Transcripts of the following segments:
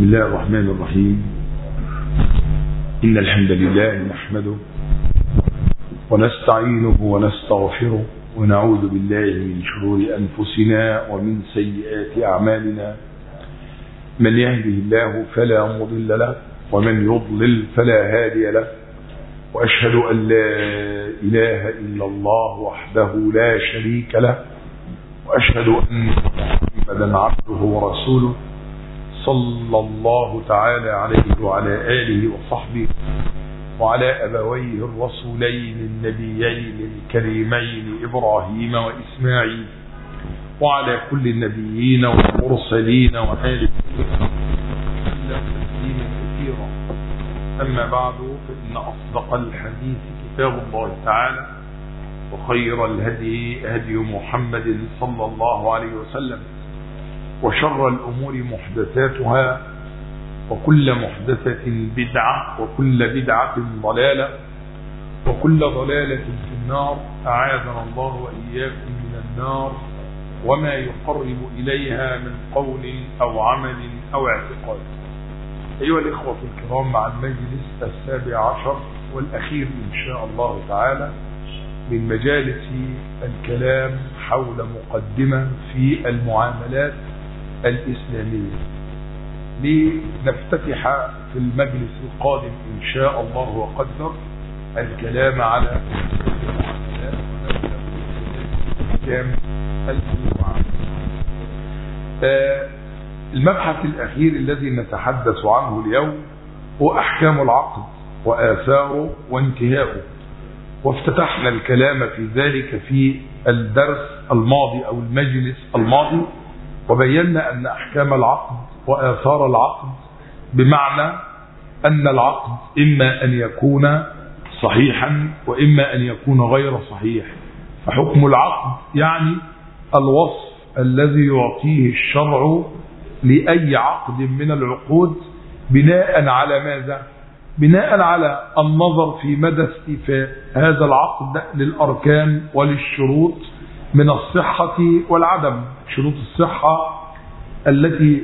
بسم الله الرحمن الرحيم إن الحمد لله نحمده ونستعينه ونستغفره ونعوذ بالله من شرور أنفسنا ومن سيئات أعمالنا من يهده الله فلا مضل له ومن يضلل فلا هادي له وأشهد أن لا إله إلا الله وحده لا شريك له وأشهد أن محمدا عبده ورسوله صلى الله تعالى عليه وعلى آله وصحبه وعلى أبويه الرسولين النبيين الكريمين إبراهيم وإسماعيل وعلى كل النبيين والمرسلين وآله تسليما كثيرا أما بعد فإن أصدق الحديث كتاب الله تعالى وخير الهدي هدي محمد صلى الله عليه وسلم وشر الأمور محدثاتها وكل محدثة بدعة وكل بدعة ضلالة وكل ضلالة في النار أعاذنا الله وإياكم من النار وما يقرب إليها من قول أو عمل أو اعتقاد أيها الإخوة الكرام مع المجلس السابع عشر والأخير إن شاء الله تعالى من مجالس الكلام حول مقدمة في المعاملات الإسلامية لنفتتح في المجلس القادم إن شاء الله وقدر الكلام على المبحث الأخير الذي نتحدث عنه اليوم هو أحكام العقد وآثاره وانتهاؤه وافتتحنا الكلام في ذلك في الدرس الماضي أو المجلس الماضي وبينا أن أحكام العقد وآثار العقد بمعنى أن العقد إما أن يكون صحيحا وإما أن يكون غير صحيح فحكم العقد يعني الوصف الذي يعطيه الشرع لأي عقد من العقود بناء على ماذا بناء على النظر في مدى استيفاء هذا العقد للأركان وللشروط من الصحة والعدم شروط الصحة التي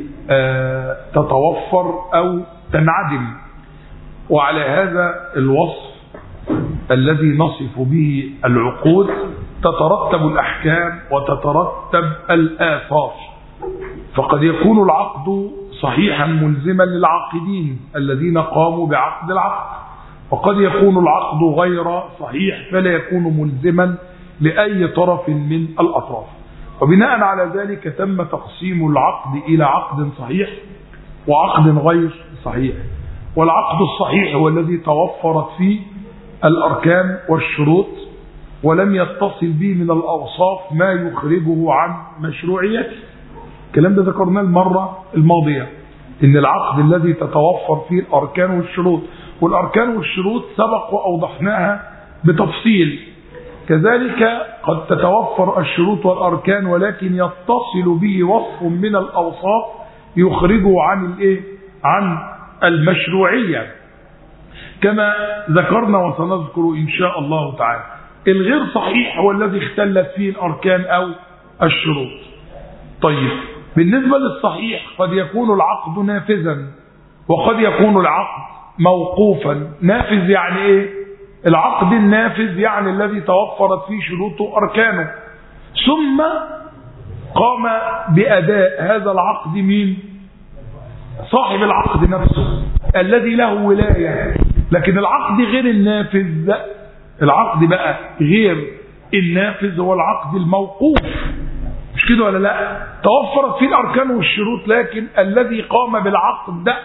تتوفر أو تنعدم وعلى هذا الوصف الذي نصف به العقود تترتب الأحكام وتترتب الآثار فقد يكون العقد صحيحا ملزما للعاقدين الذين قاموا بعقد العقد وقد يكون العقد غير صحيح فلا يكون ملزما لأي طرف من الأطراف وبناء على ذلك تم تقسيم العقد إلى عقد صحيح وعقد غير صحيح والعقد الصحيح هو الذي توفرت فيه الأركان والشروط ولم يتصل به من الأوصاف ما يخرجه عن مشروعيته الكلام ده ذكرناه المرة الماضية إن العقد الذي تتوفر فيه الأركان والشروط والأركان والشروط سبق وأوضحناها بتفصيل كذلك قد تتوفر الشروط والأركان ولكن يتصل به وصف من الأوصاف يخرجه عن الإيه؟ عن المشروعية كما ذكرنا وسنذكر إن شاء الله تعالى الغير صحيح هو الذي اختلت فيه الأركان أو الشروط طيب بالنسبة للصحيح قد يكون العقد نافذا وقد يكون العقد موقوفا نافذ يعني ايه العقد النافذ يعني الذي توفرت فيه شروطه واركانه ثم قام باداء هذا العقد مين صاحب العقد نفسه الذي له ولايه لكن العقد غير النافذ العقد بقى غير النافذ هو العقد الموقوف مش كده ولا لا توفرت فيه الاركان والشروط لكن الذي قام بالعقد ده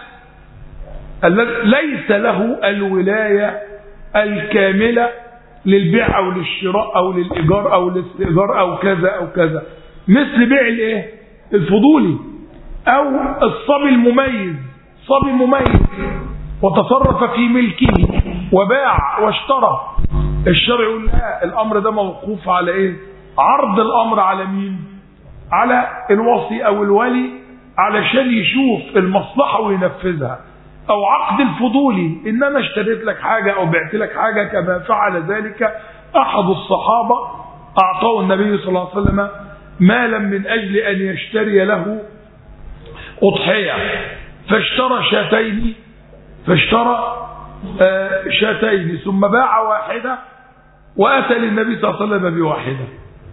ليس له الولايه الكامله للبيع او للشراء او للايجار او الاستئجار او كذا او كذا مثل بيع الايه الفضولي او الصبي المميز صبي مميز وتصرف في ملكه وباع واشترى الشرع يقول لا الامر ده موقوف على ايه عرض الامر على مين على الوصي او الولي علشان يشوف المصلحة وينفذها او عقد الفضولي ان انا اشتريت لك حاجة او بعت لك حاجة كما فعل ذلك احد الصحابة اعطاه النبي صلى الله عليه وسلم مالا من اجل ان يشتري له اضحية فاشترى شاتين فاشترى آه، شاتين ثم باع واحدة وأتى للنبي صلى الله عليه وسلم بواحدة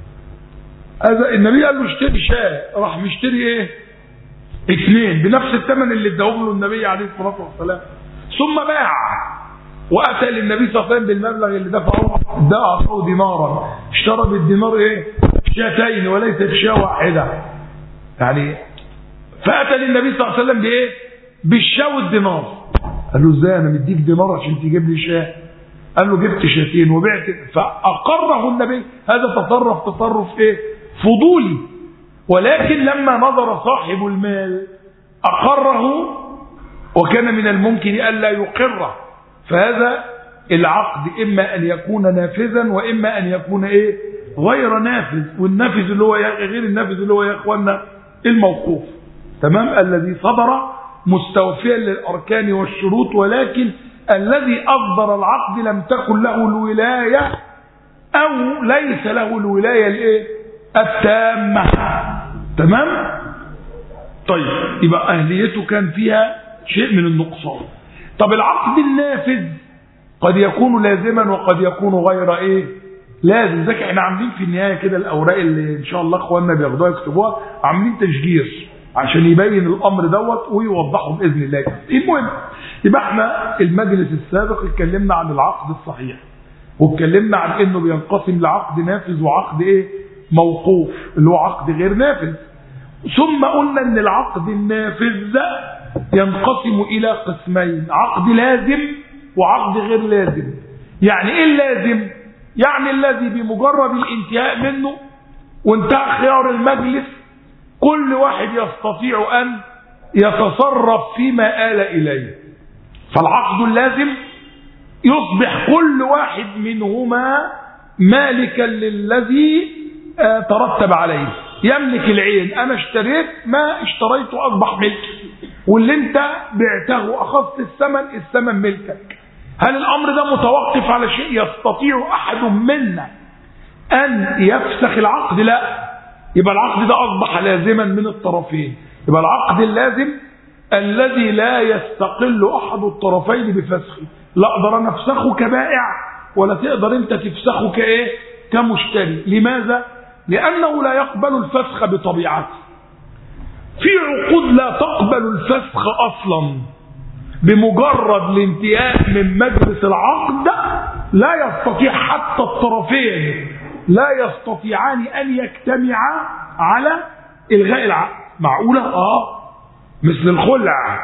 هذا النبي قال له اشتري شاة راح مشتري ايه اثنين بنفس الثمن اللي اداهم له النبي عليه الصلاة والسلام ثم باع واتى للنبي صلى الله عليه وسلم بالمبلغ اللي دفعه ده اعطاه دينارا اشترى بالدينار ايه شاتين وليست شاة واحدة يعني فاتى للنبي صلى الله عليه وسلم بايه بالشاة والدينار قال له ازاي انا مديك دينار عشان تجيب لي شاة قال له جبت شاتين وبعت فاقره النبي هذا تصرف تصرف ايه فضولي ولكن لما نظر صاحب المال اقره وكان من الممكن الا يقره فهذا العقد اما ان يكون نافذا واما ان يكون ايه غير نافذ والنافذ اللي هو غير النافذ اللي هو يا اخوانا الموقوف تمام الذي صدر مستوفيا للاركان والشروط ولكن الذي اصدر العقد لم تكن له الولايه او ليس له الولايه الايه التامه تمام طيب يبقى اهليته كان فيها شيء من النقصان طب العقد النافذ قد يكون لازما وقد يكون غير ايه لازم ذاك احنا عاملين في النهايه كده الاوراق اللي ان شاء الله اخواننا بياخدوها يكتبوها عاملين تشجير عشان يبين الامر دوت ويوضحه باذن الله المهم يبقى احنا المجلس السابق اتكلمنا عن العقد الصحيح واتكلمنا عن انه بينقسم لعقد نافذ وعقد ايه موقوف اللي هو عقد غير نافذ ثم قلنا ان العقد النافذ ده ينقسم الى قسمين عقد لازم وعقد غير لازم يعني ايه اللازم يعني الذي بمجرد الانتهاء منه وانتهى خيار المجلس كل واحد يستطيع ان يتصرف فيما آل اليه فالعقد اللازم يصبح كل واحد منهما مالكا للذي ترتب عليه يملك العين انا اشتريت ما اشتريته اصبح ملكي واللي انت بعته اخذت الثمن الثمن ملكك هل الامر ده متوقف على شيء يستطيع احد منا ان يفسخ العقد لا يبقى العقد ده اصبح لازما من الطرفين يبقى العقد اللازم الذي لا يستقل احد الطرفين بفسخه لا اقدر انا افسخه كبائع ولا تقدر انت تفسخه كايه كمشتري لماذا لانه لا يقبل الفسخ بطبيعته في عقود لا تقبل الفسخ اصلا بمجرد الانتهاء من مجلس العقد لا يستطيع حتى الطرفين لا يستطيعان ان يجتمعا على الغاء العقد معقوله اه مثل الخلع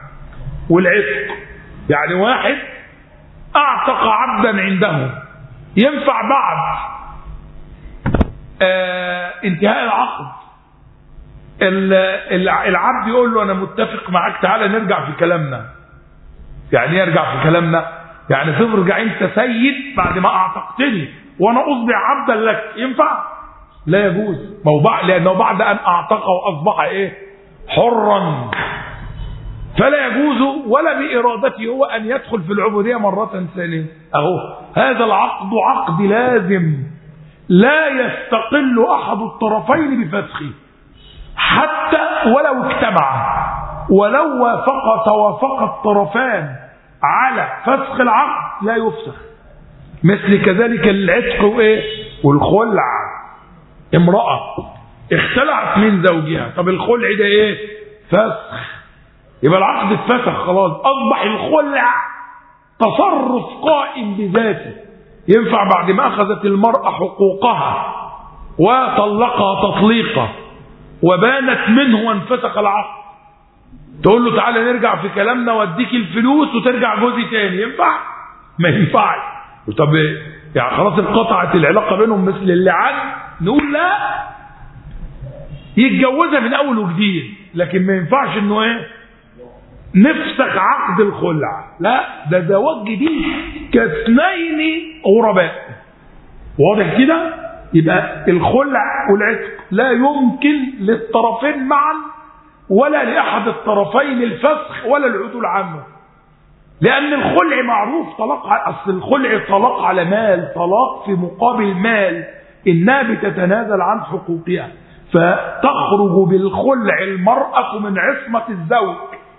والعتق يعني واحد اعتق عبدا عنده ينفع بعد آه انتهاء العقد العبد يقول له انا متفق معاك تعالى نرجع في كلامنا يعني يرجع في كلامنا يعني ترجع انت سيد بعد ما اعتقتني وانا اصبح عبدا لك ينفع لا يجوز ما هو بعد لانه بعد ان اعتقه واصبح ايه حرا فلا يجوز ولا بارادته هو ان يدخل في العبوديه مره ثانيه اهو هذا العقد عقد لازم لا يستقل احد الطرفين بفسخه حتى ولو اجتمع ولو وافق توافق الطرفان على فسخ العقد لا يفسخ مثل كذلك العتق وايه والخلع امرأة اختلعت من زوجها طب الخلع ده ايه فسخ يبقى العقد اتفسخ خلاص اصبح الخلع تصرف قائم بذاته ينفع بعد ما اخذت المرأة حقوقها وطلقها تطليقا وبانت منه وانفسخ العقد تقول له تعالى نرجع في كلامنا واديك الفلوس وترجع جوزي تاني ينفع ما ينفعش طب يعني خلاص انقطعت العلاقه بينهم مثل اللعان نقول لا يتجوزها من اول وجديد لكن ما ينفعش انه ايه نفسخ عقد الخلع لا ده زواج جديد كاثنين غرباء واضح كده يبقى الخلع والعتق لا يمكن للطرفين معا ولا لأحد الطرفين الفسخ ولا العدول عنه لأن الخلع معروف طلاق أصل الخلع طلاق على مال طلاق في مقابل مال إنها بتتنازل عن حقوقها فتخرج بالخلع المرأة من عصمة الزوج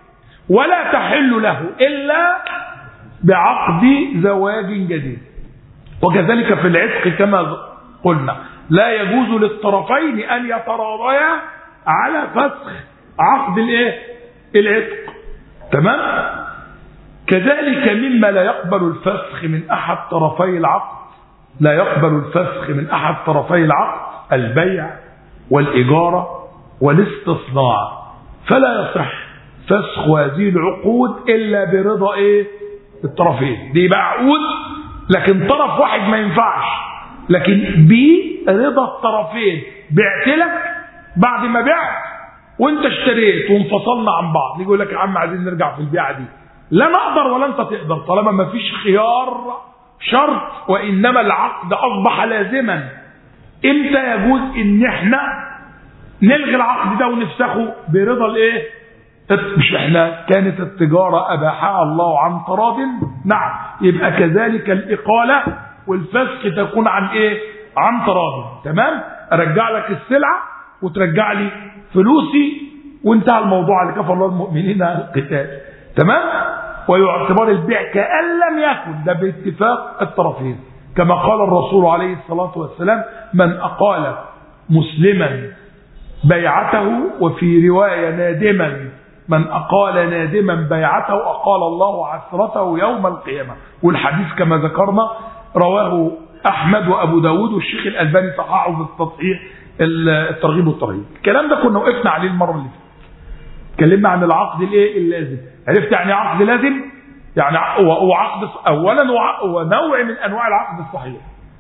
ولا تحل له إلا بعقد زواج جديد وكذلك في العتق كما قلنا لا يجوز للطرفين أن يتراضيا على فسخ عقد الايه العتق تمام كذلك مما لا يقبل الفسخ من أحد طرفي العقد لا يقبل الفسخ من أحد طرفي العقد البيع والإجارة والاستصناع فلا يصح فسخ هذه العقود إلا برضا إيه الطرفين دي بقى عقود لكن طرف واحد ما ينفعش لكن برضا الطرفين بعت لك بعد ما بعت وانت اشتريت وانفصلنا عن بعض يقول لك يا عم عايزين نرجع في البيعه دي لا نقدر ولا انت تقدر طالما ما فيش خيار شرط وانما العقد اصبح لازما امتى يجوز ان احنا نلغي العقد ده ونفسخه برضا الايه مش احنا كانت التجارة اباحها الله عن تراض نعم يبقى كذلك الاقالة والفسخ تكون عن ايه عن تراض تمام ارجع لك السلعة وترجع لي فلوسي وانتهى الموضوع على كفر الله المؤمنين القتال تمام ويعتبر البيع كأن لم يكن ده باتفاق الطرفين كما قال الرسول عليه الصلاة والسلام من أقال مسلما بيعته وفي رواية نادما من أقال نادما بيعته أقال الله عثرته يوم القيامة والحديث كما ذكرنا رواه أحمد وأبو داود والشيخ الألباني صححه في التصحيح الترغيب والترهيب الكلام ده كنا وقفنا عليه المرة اللي فاتت اتكلمنا عن العقد الايه اللازم عرفت يعني عقد لازم يعني هو عقد اولا هو نوع من انواع العقد الصحيح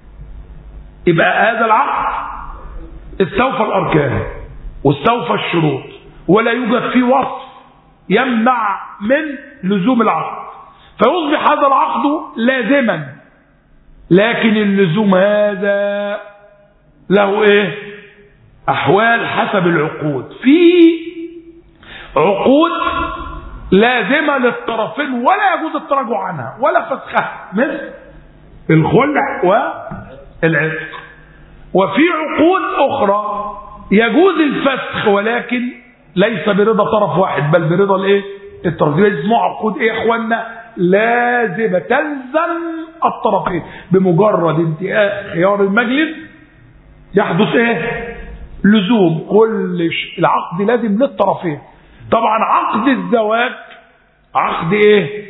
يبقى هذا العقد استوفى الاركان واستوفى الشروط ولا يوجد فيه وصف يمنع من لزوم العقد فيصبح هذا العقد لازما لكن اللزوم هذا له ايه احوال حسب العقود في عقود لازمه للطرفين ولا يجوز التراجع عنها ولا فسخها مثل الخلع والعتق وفي عقود اخرى يجوز الفسخ ولكن ليس برضا طرف واحد بل برضا الايه الطرفين اسمه عقود ايه يا اخوانا لازمه تلزم الطرفين بمجرد انتهاء خيار المجلس يحدث ايه لزوم كل العقد لازم للطرفين طبعا عقد الزواج عقد ايه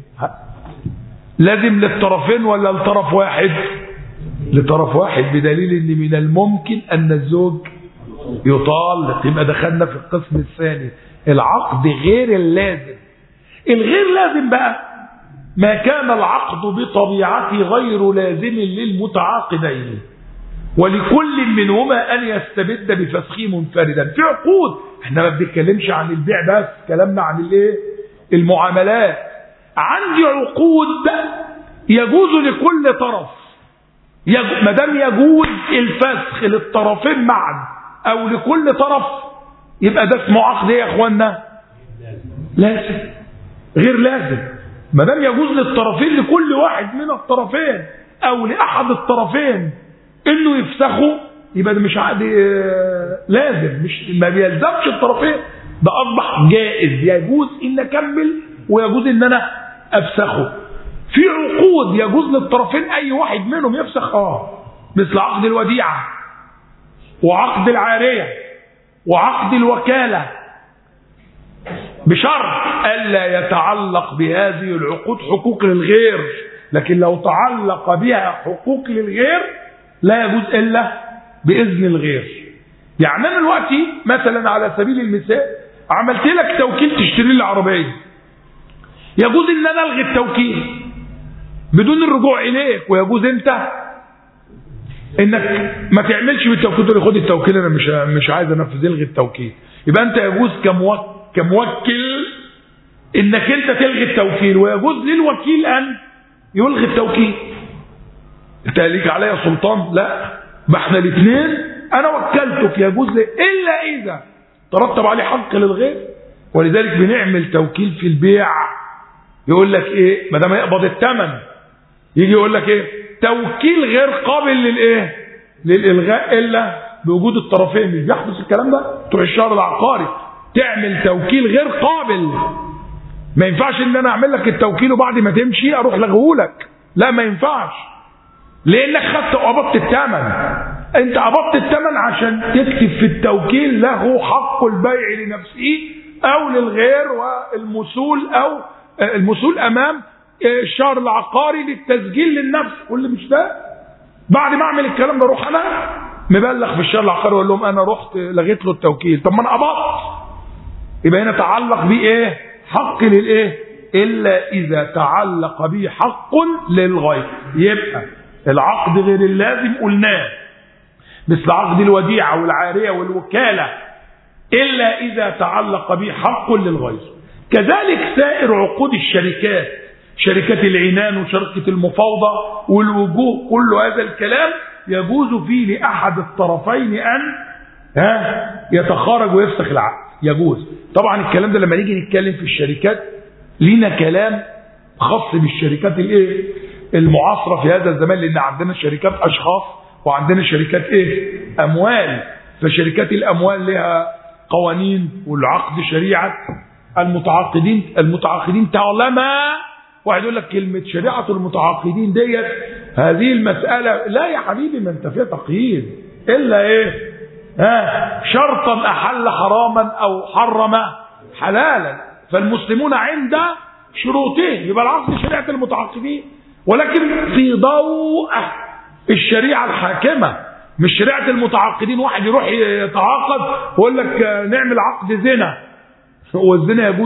لازم للطرفين ولا لطرف واحد لطرف واحد بدليل ان من الممكن ان الزوج يطالق يبقى دخلنا في القسم الثاني العقد غير اللازم الغير لازم بقى ما كان العقد بطبيعته غير لازم للمتعاقدين ولكل منهما ان يستبد بفسخه منفردا في عقود احنا ما بنتكلمش عن البيع بس كلامنا عن الايه المعاملات عندي عقود يجوز لكل طرف ما دام يجوز الفسخ للطرفين معا او لكل طرف يبقى ده اسمه عقد ايه يا اخوانا لازم غير لازم ما دام يجوز للطرفين لكل واحد من الطرفين او لاحد الطرفين انه يفسخه يبقى ده مش عقد لازم مش ما بيلزمش الطرفين ده اصبح جائز يجوز ان اكمل ويجوز ان انا افسخه في عقود يجوز للطرفين اي واحد منهم يفسخ اه مثل عقد الوديعه وعقد العاريه وعقد الوكاله بشرط الا يتعلق بهذه العقود حقوق للغير لكن لو تعلق بها حقوق للغير لا يجوز الا باذن الغير يعني انا دلوقتي مثلا على سبيل المثال عملت لك توكيل تشتري لي عربيه يجوز ان انا الغي التوكيل بدون الرجوع اليك ويجوز انت انك ما تعملش بالتوكيل تقول خد التوكيل انا مش مش عايز انفذ الغي التوكيل يبقى انت يجوز كموكل, كموكل انك انت تلغي التوكيل ويجوز للوكيل ان يلغي التوكيل انت ليك عليا سلطان لا ما احنا الاثنين انا وكلتك يجوز لي الا اذا ترتب عليه حق للغير ولذلك بنعمل توكيل في البيع يقول لك ايه ما دام يقبض الثمن يجي يقول لك ايه توكيل غير قابل للايه للالغاء الا بوجود الطرفين مش بيحدث الكلام ده تروح الشهر العقاري تعمل توكيل غير قابل ما ينفعش ان انا اعمل لك التوكيل وبعد ما تمشي اروح لغهولك لا ما ينفعش لانك خدت قبضت الثمن انت قبضت الثمن عشان تكتب في التوكيل له حق البيع لنفسه او للغير والمسؤول او المسؤول امام الشهر العقاري للتسجيل للنفس واللي مش ده بعد ما اعمل الكلام ده اروح انا مبلغ في الشهر العقاري واقول لهم انا رحت لغيت له التوكيل طب ما انا قبضت يبقى هنا تعلق بيه ايه حق للايه الا اذا تعلق به حق للغير يبقى العقد غير اللازم قلناه مثل عقد الوديعه والعاريه والوكاله الا اذا تعلق به حق للغير كذلك سائر عقود الشركات شركة العنان وشركة المفاوضة والوجوه كل هذا الكلام يجوز فيه لأحد الطرفين أن ها يتخارج ويفسخ العقد يجوز طبعا الكلام ده لما نيجي نتكلم في الشركات لينا كلام خاص بالشركات الايه المعاصرة في هذا الزمان لأن عندنا شركات أشخاص وعندنا شركات ايه أموال فشركات الأموال لها قوانين والعقد شريعة المتعاقدين المتعاقدين طالما واحد يقول لك كلمة شريعة المتعاقدين ديت هذه المسألة لا يا حبيبي ما انت فيها تقييد إلا إيه ها شرطا أحل حراما أو حرم حلالا فالمسلمون عند شروطين يبقى العقد شريعة المتعاقدين ولكن في ضوء الشريعة الحاكمة مش شريعة المتعاقدين واحد يروح يتعاقد ويقول لك نعمل عقد زنا هو الزنا يجوز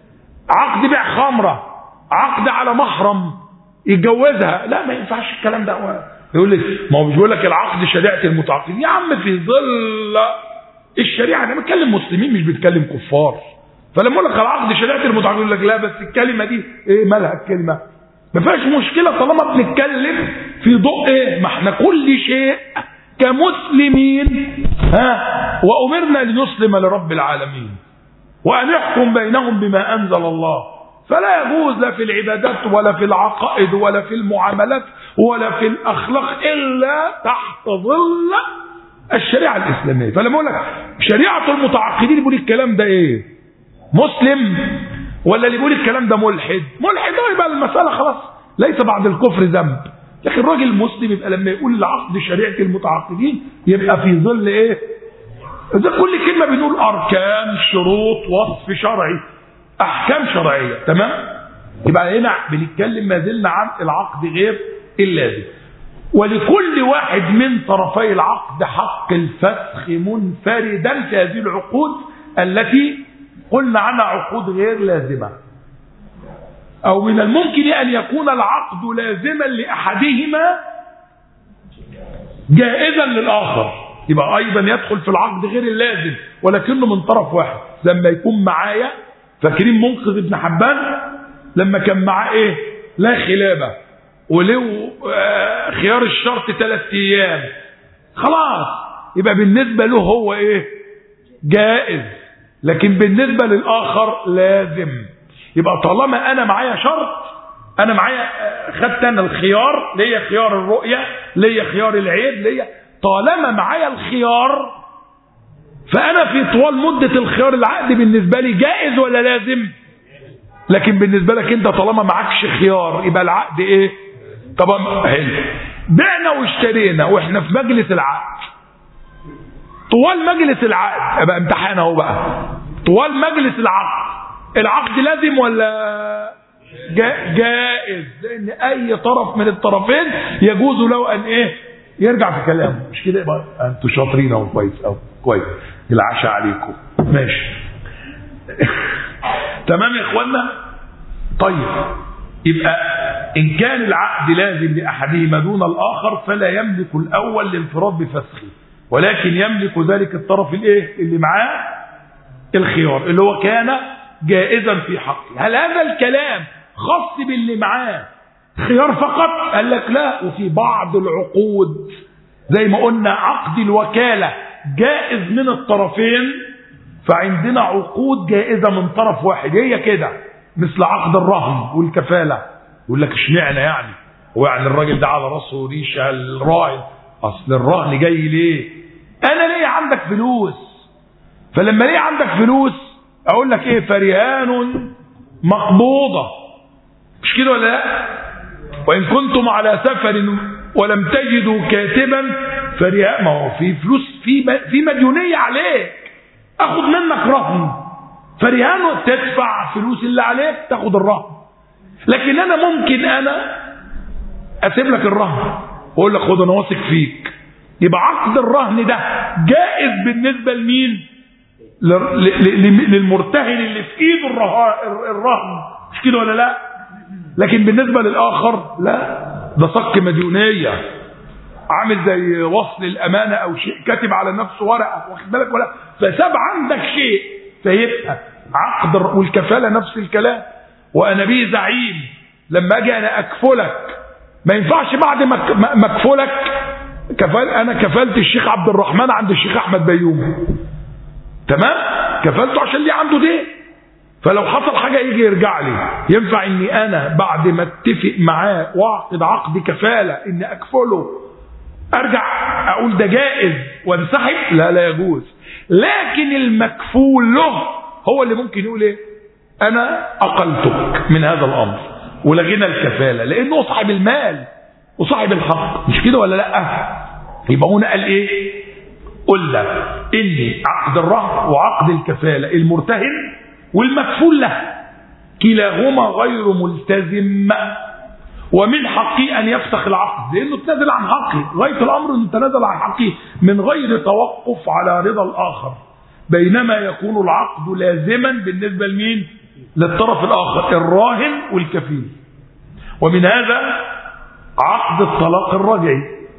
عقد بيع خمره عقد على محرم يتجوزها لا ما ينفعش الكلام ده يقول لك ما هو مش بيقول لك العقد شريعه المتعاقدين يا عم في ظل الشريعه انا بتكلم مسلمين مش بتكلم كفار فلما اقول لك العقد شريعه المتعاقدين يقول لك لا بس الكلمه دي ايه مالها الكلمه ما فيهاش مشكله طالما بنتكلم في ضوء ايه ما احنا كل شيء كمسلمين ها وامرنا لنسلم لرب العالمين وان يحكم بينهم بما انزل الله فلا يجوز لا في العبادات ولا في العقائد ولا في المعاملات ولا في الأخلاق إلا تحت ظل الشريعة الإسلامية فلما أقول لك شريعة المتعقدين يقول الكلام ده إيه مسلم ولا اللي يقول الكلام ده ملحد ملحد يبقى المسألة خلاص ليس بعد الكفر ذنب لكن الراجل المسلم يبقى لما يقول العقد شريعة المتعقدين يبقى في ظل ايه ده كل كلمة بنقول أركان شروط وصف شرعي احكام شرعيه تمام يبقى هنا بنتكلم ما زلنا عن العقد غير اللازم ولكل واحد من طرفي العقد حق الفسخ منفردا في هذه العقود التي قلنا عنها عقود غير لازمه او من الممكن ان يكون العقد لازما لاحدهما جائزا للاخر يبقى ايضا يدخل في العقد غير اللازم ولكنه من طرف واحد لما يكون معايا فاكرين منقذ ابن حبان لما كان معاه ايه لا خلابة وله خيار الشرط ثلاث ايام خلاص يبقى بالنسبة له هو ايه جائز لكن بالنسبة للآخر لازم يبقى طالما أنا معايا شرط أنا معايا خدت أنا الخيار ليا خيار الرؤية ليا خيار العيب ليا طالما معايا الخيار فأنا في طوال مدة الخيار العقد بالنسبة لي جائز ولا لازم لكن بالنسبة لك انت طالما معكش خيار يبقى العقد ايه طبعا حلو بعنا واشترينا واحنا في مجلس العقد طوال مجلس العقد ابقى امتحان اهو بقى طوال مجلس العقد العقد لازم ولا جائز لان اي طرف من الطرفين يجوز له ان ايه يرجع في كلامه مش كده يبقى انتوا شاطرين اهو كويس اهو كويس العشاء عليكم ماشي تمام يا اخوانا طيب يبقى ان كان العقد لازم لاحدهما دون الاخر فلا يملك الاول الانفراد بفسخه ولكن يملك ذلك الطرف الايه اللي معاه الخيار اللي هو كان جائزا في حقه هل هذا الكلام خاص باللي معاه خيار فقط قال لك لا وفي بعض العقود زي ما قلنا عقد الوكالة جائز من الطرفين فعندنا عقود جائزة من طرف واحد هي كده مثل عقد الرهن والكفالة يقول لك اشمعنى يعني هو يعني الراجل ده على راسه ريشه الراعي اصل الرهن جاي ليه انا ليه عندك فلوس فلما ليه عندك فلوس اقول لك ايه فرهان مقبوضة مش كده ولا لا وإن كنتم على سفر ولم تجدوا كاتبا فرهان ما هو في فلوس في في مديونية عليك اخد منك رهن فرهان تدفع فلوس اللي عليك تاخد الرهن لكن انا ممكن انا اسيب لك الرهن واقول لك خد انا واثق فيك يبقى عقد الرهن ده جائز بالنسبه لمين للمرتهن اللي في ايده الرهن مش كده ولا لا لكن بالنسبه للاخر لا ده صك مديونيه عامل زي وصل الامانه او شيء كاتب على نفسه ورقه واخد بالك ولا فساب عندك شيء فيبقى عقد والكفاله نفس الكلام وانا بيه زعيم لما اجي انا اكفلك ما ينفعش بعد ما اكفلك كفال انا كفلت الشيخ عبد الرحمن عند الشيخ احمد بيومي تمام كفلته عشان ليه عنده دين فلو حصل حاجه يجي يرجع لي ينفع اني انا بعد ما اتفق معاه واعقد عقد كفاله اني اكفله ارجع اقول ده جائز وانسحب لا لا يجوز لكن المكفول له هو اللي ممكن يقول ايه انا اقلتك من هذا الامر ولغينا الكفاله لانه صاحب المال وصاحب الحق مش كده ولا لا يبقى هنا قال ايه قلنا ان عقد الرهن وعقد الكفاله المرتهن والمكفول له كلاهما غير ملتزم ومن حقه ان يفسخ العقد لانه تنازل عن حقه غايه الامر انه تنازل عن حقه من غير توقف على رضا الاخر بينما يكون العقد لازما بالنسبه لمين للطرف الاخر الراهن والكفيل ومن هذا عقد الطلاق الرجعي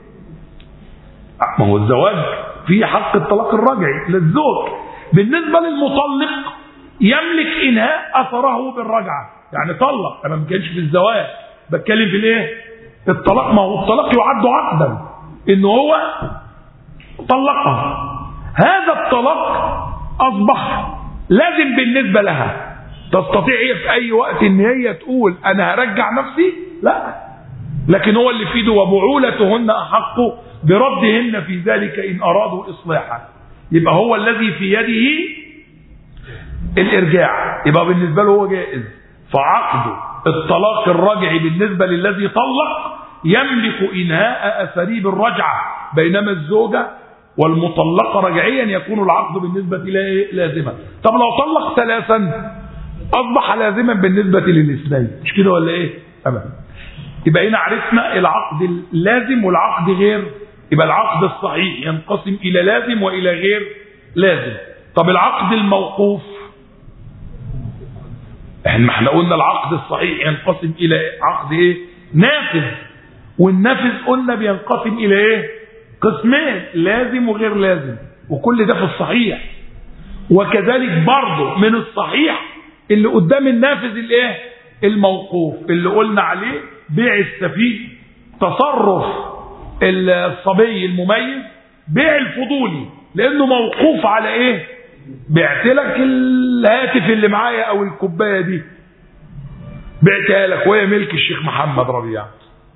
ما هو الزواج فيه حق الطلاق الرجعي للزوج بالنسبه للمطلق يملك انهاء اثره بالرجعه يعني طلق انا ما كانش في الزواج بتكلم في الايه الطلاق ما هو الطلاق يعد عقدا ان هو طلقها هذا الطلاق اصبح لازم بالنسبه لها تستطيع هي في اي وقت ان هي تقول انا هرجع نفسي لا لكن هو اللي في ايده وبعولتهن احق بردهن في ذلك ان ارادوا اصلاحا يبقى هو الذي في يده الارجاع يبقى بالنسبه له هو جائز فعقده الطلاق الرجعي بالنسبه للذي طلق يملك انهاء اثره بالرجعه بينما الزوجه والمطلقه رجعيا يكون العقد بالنسبه اليه لازما طب لو طلق ثلاثا اصبح لازما بالنسبه للاثنين مش كده ولا ايه تمام يبقى هنا عرفنا العقد اللازم والعقد غير يبقى العقد الصحيح ينقسم الى لازم والى غير لازم طب العقد الموقوف احنا احنا قلنا العقد الصحيح ينقسم الى عقد ايه نافذ والنافذ قلنا بينقسم الى ايه قسمين لازم وغير لازم وكل ده في الصحيح وكذلك برضه من الصحيح اللي قدام النافذ الايه الموقوف اللي قلنا عليه بيع السفيه تصرف الصبي المميز بيع الفضولي لانه موقوف على ايه بعت لك الهاتف اللي معايا او الكوبايه دي بعتها لك وهي ملك الشيخ محمد ربيع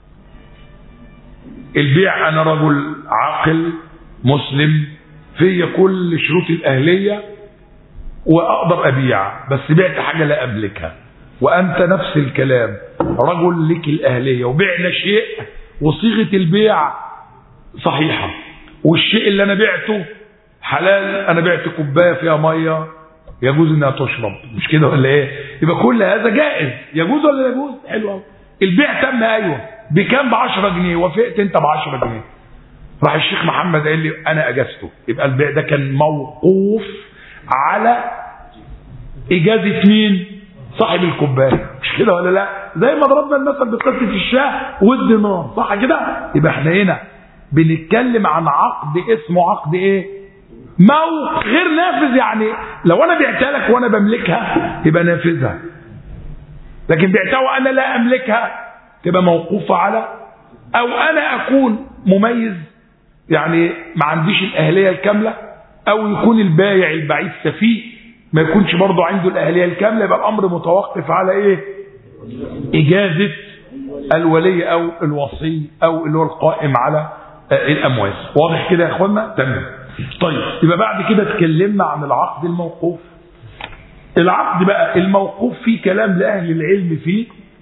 البيع انا رجل عاقل مسلم في كل شروط الاهليه واقدر ابيع بس بعت حاجه لا املكها وانت نفس الكلام رجل لك الاهليه وبعنا شيء وصيغه البيع صحيحه والشيء اللي انا بعته حلال انا بعت كوبايه فيها ميه يجوز انها تشرب مش كده ولا ايه يبقى كل هذا جائز يجوز ولا لا يجوز حلو قوي البيع تم ايوه بكام ب 10 جنيه وافقت انت ب 10 جنيه راح الشيخ محمد قال لي انا اجازته يبقى البيع ده كان موقوف على اجازه مين صاحب الكوبايه مش كده ولا لا زي ما ضربنا المثل بقصه الشاه والدينار صح كده يبقى احنا هنا بنتكلم عن عقد اسمه عقد ايه موق غير نافذ يعني لو انا بعتها لك وانا بملكها يبقى نافذها لكن بعتها وانا لا املكها تبقى موقوفه على او انا اكون مميز يعني ما عنديش الاهليه الكامله او يكون البايع البعيد سفيه ما يكونش برضه عنده الاهليه الكامله يبقى الامر متوقف على ايه اجازه الولي او الوصي او اللي هو القائم على الاموال واضح كده يا اخوانا تمام طيب يبقى بعد كده اتكلمنا عن العقد الموقوف العقد بقى الموقوف فيه كلام لأهل العلم فيه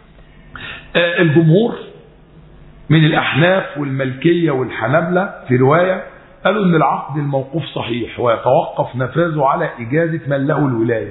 آه الجمهور من الأحناف والملكية والحنابلة في رواية قالوا ان العقد الموقوف صحيح ويتوقف نفاذه على إجازة من له الولاية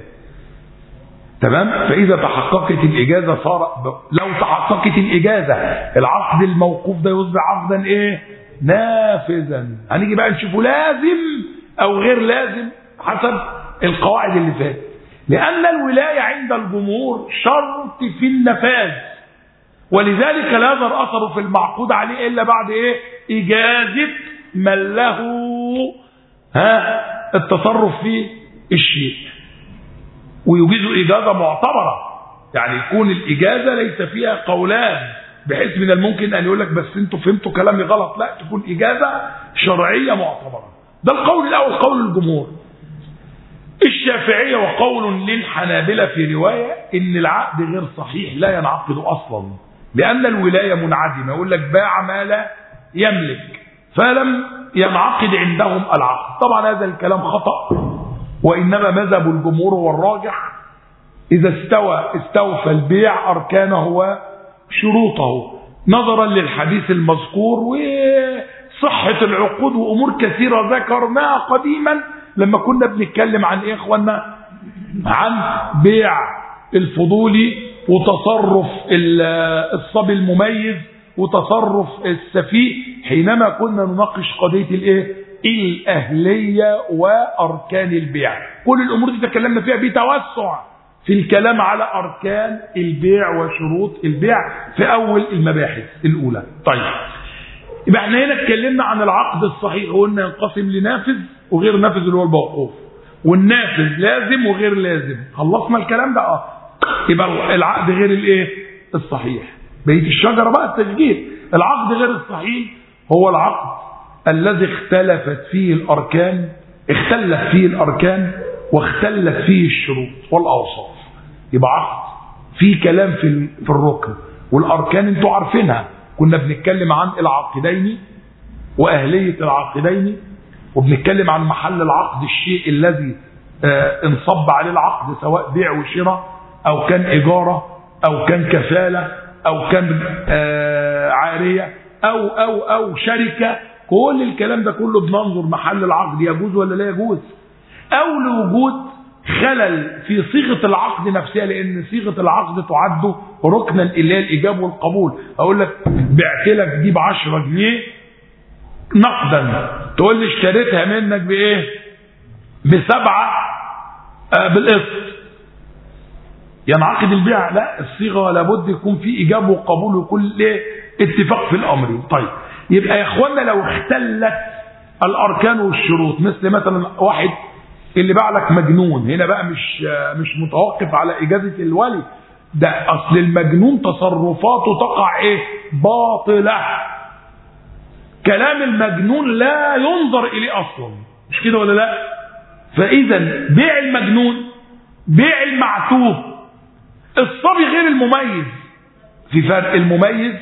تمام فإذا تحققت الإجازة صار لو تحققت الإجازة العقد الموقوف ده يصبح عقدا إيه نافذا هنيجي بقى نشوفه لازم أو غير لازم حسب القواعد اللي فاتت لأن الولاية عند الجمهور شرط في النفاذ ولذلك لا يظهر أثره في المعقود عليه إلا بعد إيه إجازة من له ها التصرف في الشيء ويجيز إجازة معتبرة يعني يكون الإجازة ليس فيها قولان بحيث من الممكن أن يقول لك بس أنتوا فهمتوا كلامي غلط لا تكون إجازة شرعية معتبرة ده القول الأول قول الجمهور الشافعية وقول للحنابلة في رواية إن العقد غير صحيح لا ينعقد أصلا لأن الولاية منعدمة يقول لك باع ما لا يملك فلم ينعقد عندهم العقد طبعا هذا الكلام خطأ وإنما مذهب الجمهور والراجح إذا استوى استوفى البيع أركانه وشروطه نظرا للحديث المذكور وصحة العقود وأمور كثيرة ذكرناها قديما لما كنا بنتكلم عن إيه إخوانا عن بيع الفضولي وتصرف الصبي المميز وتصرف السفيه حينما كنا نناقش قضية الايه الأهلية وأركان البيع كل الأمور دي تكلمنا فيها بتوسع في الكلام على أركان البيع وشروط البيع في أول المباحث الأولى طيب يبقى احنا هنا اتكلمنا عن العقد الصحيح وقلنا ينقسم لنافذ وغير نافذ اللي هو الموقوف والنافذ لازم وغير لازم خلصنا الكلام ده اه يبقى العقد غير الايه الصحيح بقيه الشجره بقى التسجيل العقد غير الصحيح هو العقد الذي اختلفت فيه الاركان اختلف فيه الاركان واختلت فيه الشروط والاوصاف يبقى عقد في كلام في في الركن والاركان انتوا عارفينها كنا بنتكلم عن العاقدين واهليه العاقدين وبنتكلم عن محل العقد الشيء الذي آه انصب عليه العقد سواء بيع وشراء او كان اجاره او كان كفاله او كان آه عاريه او او او شركه كل الكلام ده كله بننظر محل العقد يجوز ولا لا يجوز او لوجود خلل في صيغه العقد نفسها لان صيغه العقد تعد ركنا الى الايجاب والقبول اقول لك بعت لك دي ب 10 جنيه نقدا تقول لي اشتريتها منك بايه بسبعه آه بالقسط ينعقد البيع لا الصيغه لابد يكون في ايجاب وقبول ويكون ليه اتفاق في الامر طيب يبقى يا اخوانا لو اختلت الاركان والشروط مثل مثلا واحد اللي باع لك مجنون هنا بقى مش مش متوقف على اجازه الولي ده اصل المجنون تصرفاته تقع ايه باطله كلام المجنون لا ينظر اليه اصلا مش كده ولا لا فاذا بيع المجنون بيع المعتوه الصبي غير المميز في فرق المميز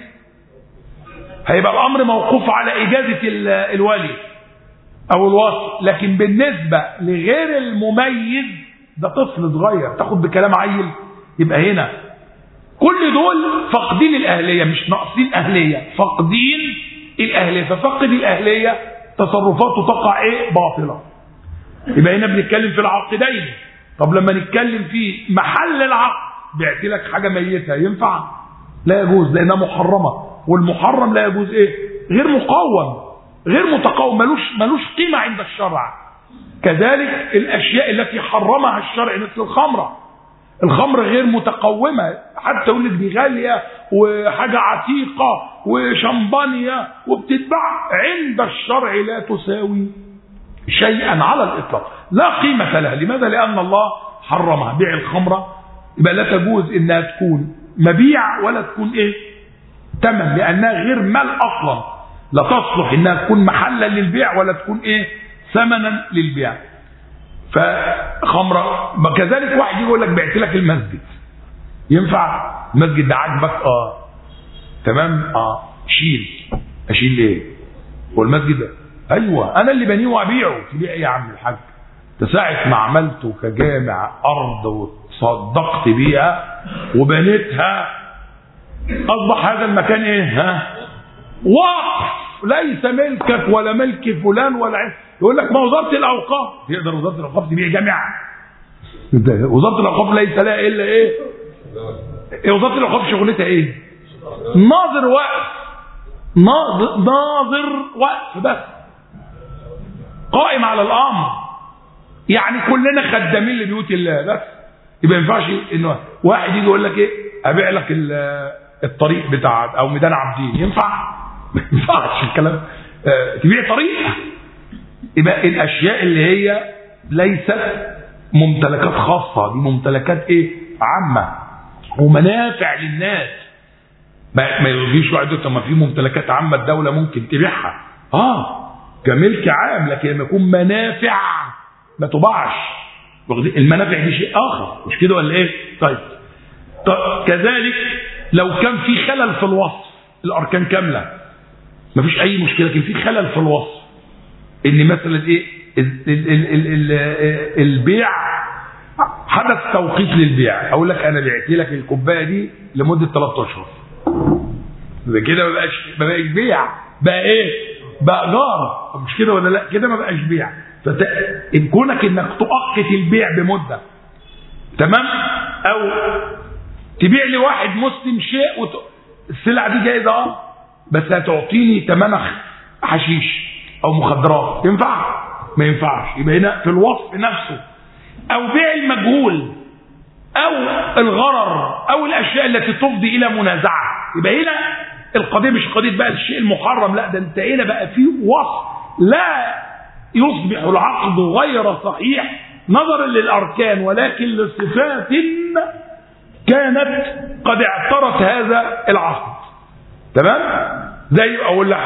هيبقى الامر موقوف على اجازه الولي او الوصف لكن بالنسبه لغير المميز ده طفل صغير تاخد بكلام عيل يبقى هنا كل دول فاقدين الاهليه مش ناقصين اهليه فاقدين الاهليه ففقد الاهليه تصرفاته تقع ايه باطله يبقى هنا بنتكلم في العاقدين طب لما نتكلم في محل العقد بعت لك حاجه ميته ينفع لا يجوز لانها محرمه والمحرم لا يجوز ايه غير مقاوم غير متقاوم ملوش ملوش قيمه عند الشرع كذلك الاشياء التي حرمها الشرع مثل الخمره الخمر غير متقومه حتى يقول لك دي غاليه وحاجه عتيقه وشمبانيا وبتتباع عند الشرع لا تساوي شيئا على الاطلاق لا قيمه لها لماذا لان الله حرمها بيع الخمره يبقى لا تجوز انها تكون مبيع ولا تكون ايه ثمن لانها غير مال اصلا لا تصلح انها تكون محلا للبيع ولا تكون ايه ثمنا للبيع فخمره كذلك واحد يقول لك بعت لك المسجد ينفع المسجد ده عاجبك اه تمام اه شيل اشيل ايه هو المسجد ده ايوه انا اللي بنيه وابيعه تبيع ايه يا عم الحاج ساعة ما عملته كجامع أرض وصدقت بيها وبنيتها أصبح هذا المكان إيه ها وقف ليس ملكك ولا ملك فلان ولا عين يقول لك ما وزارة الأوقاف تقدر وزارة الأوقاف تبيع جامعة وزارة الأوقاف ليس لها إلا إيه إيه وزارة الأوقاف شغلتها إيه ناظر وقف ناظر, ناظر وقف بس قائم على الأمر يعني كلنا خدامين لبيوت الله بس يبقى ما ينفعش انه واحد يجي يقول لك ايه ابيع لك الطريق بتاع او ميدان عابدين ينفع؟ ما ينفعش الكلام آه تبيع طريق يبقى الاشياء اللي هي ليست ممتلكات خاصه دي ممتلكات ايه؟ عامه ومنافع للناس ما ما يرضيش واحد يقول طب ما في ممتلكات عامه الدوله ممكن تبيعها اه كملك عام لكن لما يكون منافع ما تباعش المنافع دي شيء اخر مش كده ولا ايه طيب, طيب كذلك لو كان في خلل في الوصف الاركان كامله ما فيش اي مشكله لكن في خلل في الوصف ان مثلا ايه ال ال ال ال ال البيع حدث توقيت للبيع اقول لك انا بعت لك الكوبايه دي لمده 3 اشهر ده كده ما بقاش ما بقاش بيع بقى ايه بقى جار مش كده ولا لا كده ما بقاش بيع فت... ان كونك انك تؤقت البيع بمده تمام او تبيع لواحد مسلم شيء وت... السلعه دي جايزه اه بس هتعطيني ثمنها حشيش او مخدرات ينفع ما ينفعش يبقى هنا في الوصف نفسه او بيع المجهول او الغرر او الاشياء التي تفضي الى منازعه يبقى هنا القضيه مش قضيه بقى الشيء المحرم لا ده انت هنا بقى في وصف لا يصبح العقد غير صحيح نظرا للاركان ولكن لصفات كانت قد اعترت هذا العقد تمام زي اقول لك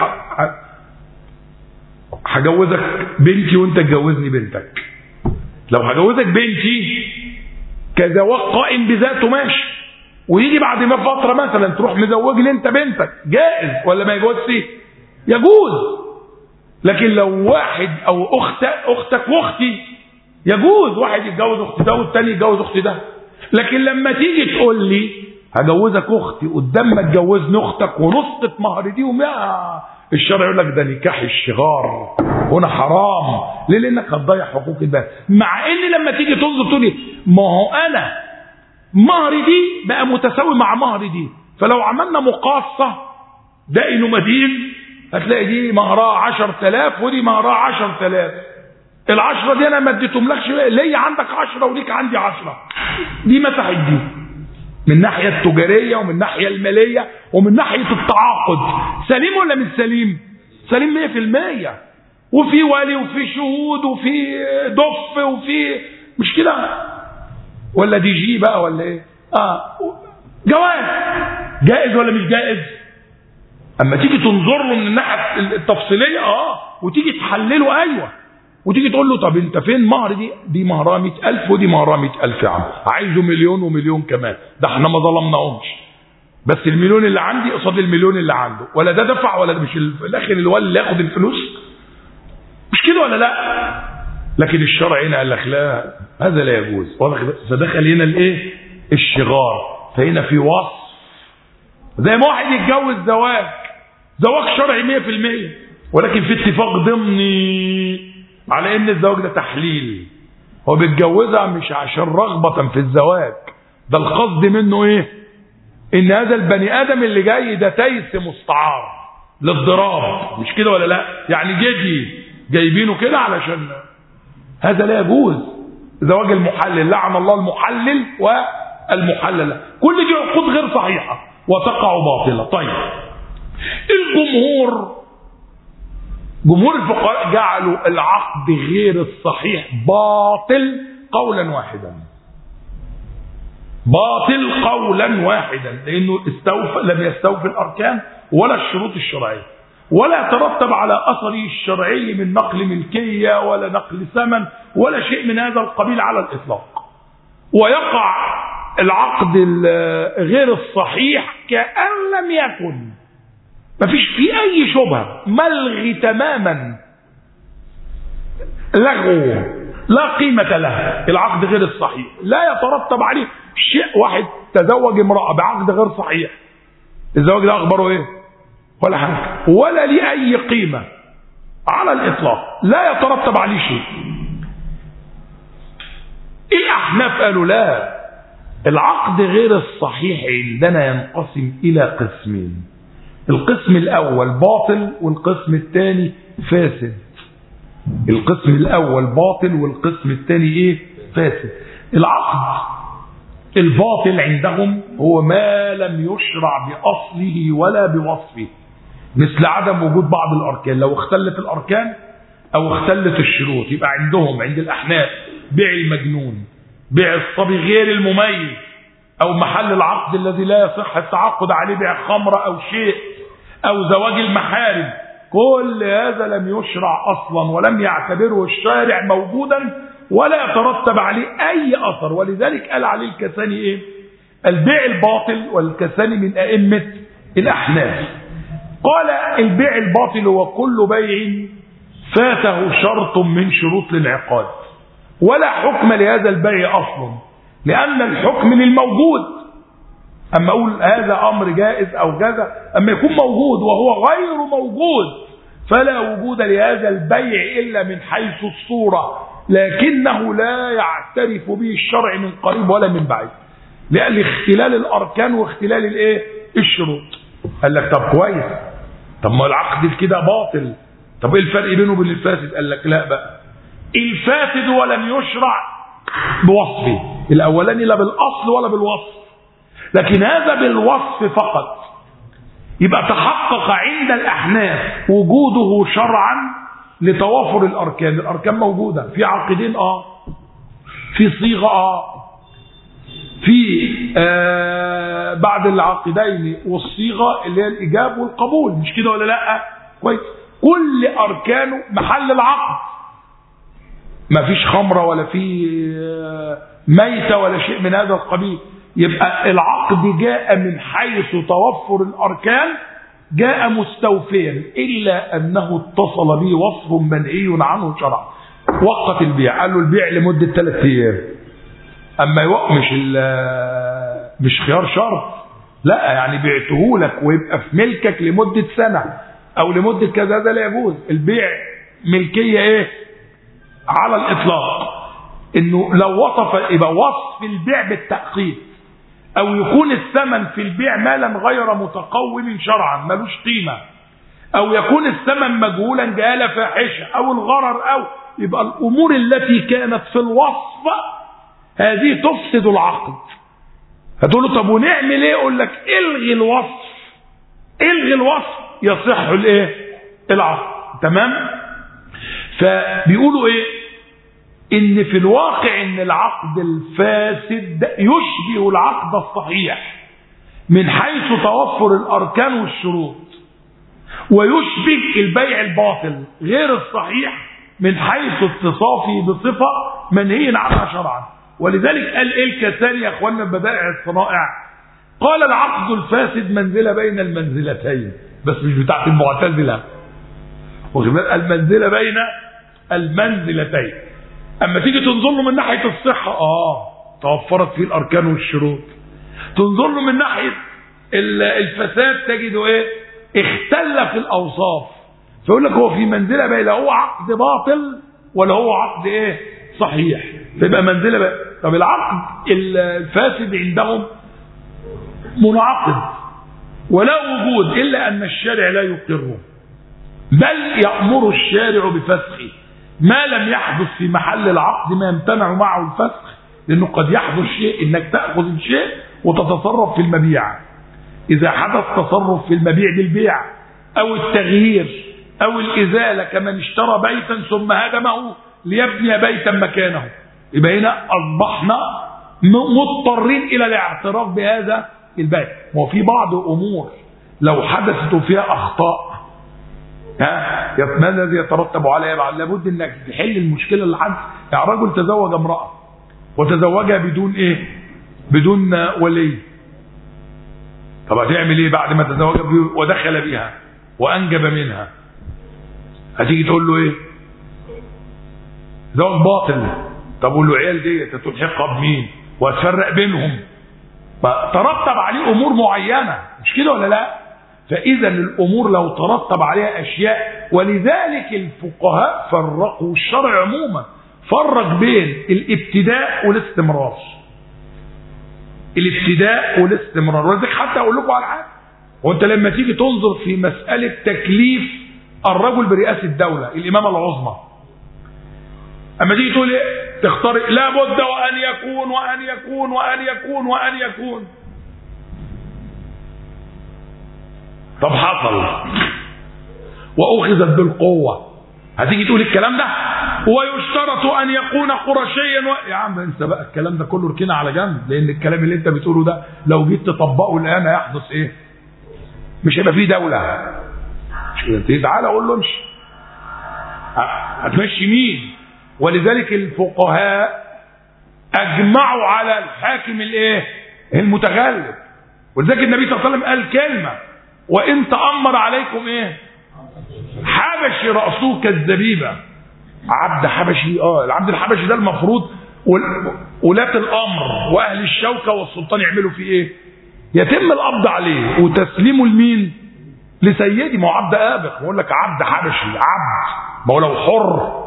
هجوزك بنتي وانت تجوزني بنتك لو هجوزك بنتي كزواج قائم بذاته ماشي ويجي بعد ما فتره مثلا تروح مزوج لي انت بنتك جائز ولا ما يجوزش يجوز لكن لو واحد او اخت اختك واختي يجوز واحد يتجوز اخت ده والتاني يتجوز اخت ده لكن لما تيجي تقول لي هجوزك اختي قدام ما تجوزني اختك ونصة مهر دي وما الشرع يقول لك ده نكاح الشغار هنا حرام ليه لانك هتضيع حقوق البنات مع ان لما تيجي تنظر تقول ما هو انا مهري دي بقى متساوي مع مهري دي فلو عملنا مقاصه دائن مدين هتلاقي دي مهرها 10000 ودي مهرها 10000 العشرة دي انا ما اديتهملكش ليا عندك عشرة وليك عندي عشرة دي مسحت دي من الناحية التجارية ومن الناحية المالية ومن ناحية التعاقد سليم ولا مش سليم سليم مية في المية وفي ولي وفي شهود وفي دف وفي مش كده ولا دي جي بقى ولا ايه اه جواز جائز ولا مش جائز اما تيجي تنظر له من الناحيه التفصيليه اه وتيجي تحلله ايوه وتيجي تقول له طب انت فين مهر دي دي مهرها 100000 ودي مهرها 100000 يا عم عايزه مليون ومليون كمان ده احنا ما ظلمناهمش بس المليون اللي عندي قصاد المليون اللي عنده ولا ده دفع ولا ده مش في الاخر الولي اللي ياخد الفلوس مش كده ولا لا لكن الشرع هنا قال لك لا هذا لا يجوز فدخل هنا الايه الشغار فهنا في وصف زي ما واحد يتجوز زواج زواج شرعي 100% ولكن في اتفاق ضمني على ان الزواج ده تحليل هو بيتجوزها مش عشان رغبة في الزواج ده القصد منه ايه ان هذا البني ادم اللي جاي ده تيس مستعار للضراب مش كده ولا لا يعني جدي جايبينه كده علشان هذا لا يجوز زواج المحلل لعن الله المحلل والمحلل كل دي عقود غير صحيحه وتقع باطله طيب الجمهور جمهور الفقهاء جعلوا العقد غير الصحيح باطل قولا واحدا باطل قولا واحدا لانه استوفى لم يستوفي الاركان ولا الشروط الشرعيه ولا ترتب على اثره الشرعي من نقل ملكيه ولا نقل ثمن ولا شيء من هذا القبيل على الاطلاق ويقع العقد غير الصحيح كأن لم يكن ما فيش في أي شبهة ملغي تماما لغو لا قيمة لها العقد غير الصحيح لا يترتب عليه شيء واحد تزوج امرأة بعقد غير صحيح الزواج ده أخباره إيه ولا حاجة ولا ليه أي قيمة على الإطلاق لا يترتب عليه شيء الأحناف قالوا لا العقد غير الصحيح عندنا ينقسم إلى قسمين القسم الأول باطل والقسم الثاني فاسد القسم الأول باطل والقسم الثاني إيه فاسد العقد الباطل عندهم هو ما لم يشرع بأصله ولا بوصفه مثل عدم وجود بعض الأركان لو اختلت الأركان أو اختلت الشروط يبقى عندهم عند الأحناف بيع المجنون بيع الصبي غير المميز أو محل العقد الذي لا يصح التعاقد عليه بيع خمرة أو شيء أو زواج المحارم كل هذا لم يشرع أصلا ولم يعتبره الشارع موجودا ولا يترتب عليه أي أثر ولذلك قال عليه الكساني إيه البيع الباطل والكساني من أئمة الأحناف قال البيع الباطل هو كل بيع فاته شرط من شروط الانعقاد ولا حكم لهذا البيع أصلا لأن الحكم للموجود أما أقول هذا أمر جائز أو كذا أما يكون موجود وهو غير موجود فلا وجود لهذا البيع إلا من حيث الصورة لكنه لا يعترف به الشرع من قريب ولا من بعيد لأن اختلال الأركان واختلال الإيه؟ الشروط قال لك طب كويس طب ما العقد كده باطل طب ايه الفرق بينه وبين الفاسد قال لك لا بقى الفاسد ولم يشرع بوصفه الاولاني لا بالاصل ولا بالوصف لكن هذا بالوصف فقط يبقى تحقق عند الاحناف وجوده شرعا لتوافر الاركان الاركان موجوده في عقدين اه في صيغه اه في آه بعد العقدين والصيغه اللي هي الاجاب والقبول مش كده ولا لا كويس كل اركانه محل العقد ما فيش خمره ولا في آه ميته ولا شيء من هذا القبيل يبقى العقد جاء من حيث توفر الاركان جاء مستوفيا الا انه اتصل به وصف منهي عنه شرعا وقت البيع قال له البيع لمده ثلاث ايام اما يوق مش مش خيار شرط لا يعني بعته لك ويبقى في ملكك لمده سنه او لمده كذا هذا لا يجوز البيع ملكيه ايه على الاطلاق انه لو وصف يبقى وصف البيع بالتأقيد او يكون الثمن في البيع مالا غير متقوم شرعا ملوش قيمه او يكون الثمن مجهولا جهاله فاحشه او الغرر او يبقى الامور التي كانت في الوصف هذه تفسد العقد هتقول له طب ونعمل ايه يقول لك الغي الوصف الغي الوصف يصح الايه العقد تمام فبيقولوا ايه ان في الواقع ان العقد الفاسد يشبه العقد الصحيح من حيث توفر الاركان والشروط ويشبه البيع الباطل غير الصحيح من حيث اتصافه بصفه منهي عنها شرعا ولذلك قال ايه الكساني يا اخوانا بدائع الصنائع قال العقد الفاسد منزله بين المنزلتين بس مش بتاعت المعتزله المنزله بين المنزلتين اما تيجي تنظر له من ناحيه الصحه اه توفرت فيه الاركان والشروط تنظر له من ناحيه الفساد تجده ايه اختل في الاوصاف فيقول لك هو في منزله بقى لا هو عقد باطل ولا هو عقد ايه صحيح فيبقى منزله بقى طب العقد الفاسد عندهم منعقد ولا وجود الا ان الشارع لا يقره بل يامر الشارع بفسخه ما لم يحدث في محل العقد ما يمتنع معه الفسخ لانه قد يحدث شيء انك تاخذ الشيء وتتصرف في المبيع اذا حدث تصرف في المبيع بالبيع او التغيير او الازاله كمن اشترى بيتا ثم هدمه ليبني بيتا مكانه يبقى هنا اصبحنا مضطرين الى الاعتراف بهذا البيع وفي بعض امور لو حدثت فيها اخطاء ها ما الذي يترتب عليها لابد انك تحل المشكله اللي حدث يعني رجل تزوج امراه وتزوجها بدون ايه بدون ولي طب هتعمل ايه بعد ما تزوجها ودخل بها وانجب منها هتيجي تقول له ايه زواج باطل طب والعيال دي تلحقها بمين وتفرق بينهم ترتب عليه امور معينه مش كده ولا لا فاذا الامور لو ترتب عليها اشياء ولذلك الفقهاء فرقوا الشرع عموما فرق بين الابتداء والاستمرار الابتداء والاستمرار ولذلك حتى اقول لكم على حاجه وانت لما تيجي تنظر في مساله تكليف الرجل برئاسه الدوله الامامه العظمى اما تيجي تقول ايه تختار لابد وان يكون وان يكون وان يكون وان يكون طب حصل واخذت بالقوه هتيجي تقول الكلام ده ويشترط ان يكون قرشيا و... يا عم انسى بقى الكلام ده كله اركنه على جنب لان الكلام اللي انت بتقوله ده لو جيت تطبقه الان هيحدث ايه مش هيبقى فيه دوله مش تعالى اقول له امشي هتمشي مين ولذلك الفقهاء اجمعوا على الحاكم الايه المتغلب ولذلك النبي صلى الله عليه وسلم قال كلمه وان تامر عليكم ايه حبشي راسه كالزبيبه عبد حبشي اه العبد الحبشي ده المفروض ولاة الامر واهل الشوكه والسلطان يعملوا فيه ايه يتم القبض عليه وتسليمه لمين لسيدي ما هو عبد ابق بقول لك عبد حبشي عبد ما هو لو حر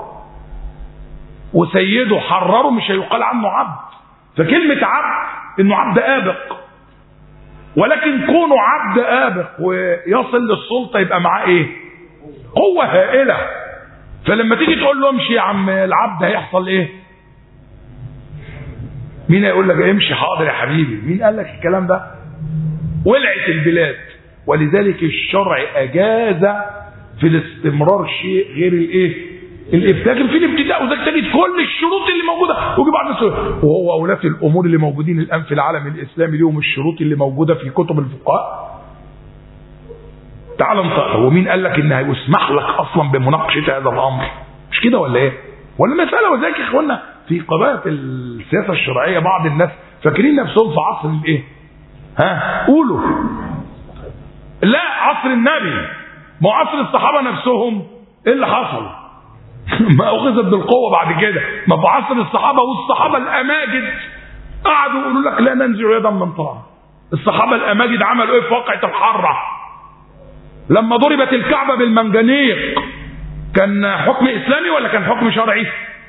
وسيده حرره مش هيقال عنه عبد فكلمة عبد انه عبد ابق ولكن كونه عبد ابق ويصل للسلطة يبقى معاه ايه قوة هائلة فلما تيجي تقول له امشي يا عم العبد هيحصل ايه مين هيقول لك امشي حاضر يا حبيبي مين قال لك الكلام ده ولعت البلاد ولذلك الشرع اجاز في الاستمرار شيء غير الايه الابتداء في الابتداء وذلك تجد كل الشروط اللي موجوده ويجي بعد الناس وهو ولاة الامور اللي موجودين الان في العالم الاسلامي ليهم الشروط اللي موجوده في كتب الفقهاء تعال انطق ومين قال لك ان هيسمح لك اصلا بمناقشه هذا الامر مش كده ولا ايه ولا مساله وذلك يا اخوانا في قضايا السياسه الشرعيه بعض الناس فاكرين نفسهم في عصر الايه ها قولوا لا عصر النبي ما عصر الصحابه نفسهم ايه اللي حصل ما اخذت بالقوه بعد كده ما في عصر الصحابه والصحابه الاماجد قعدوا يقولوا لك لا ننزع يدا من طاعه الصحابه الاماجد عملوا ايه في واقعه الحره لما ضربت الكعبه بالمنجنيق كان حكم اسلامي ولا كان حكم شرعي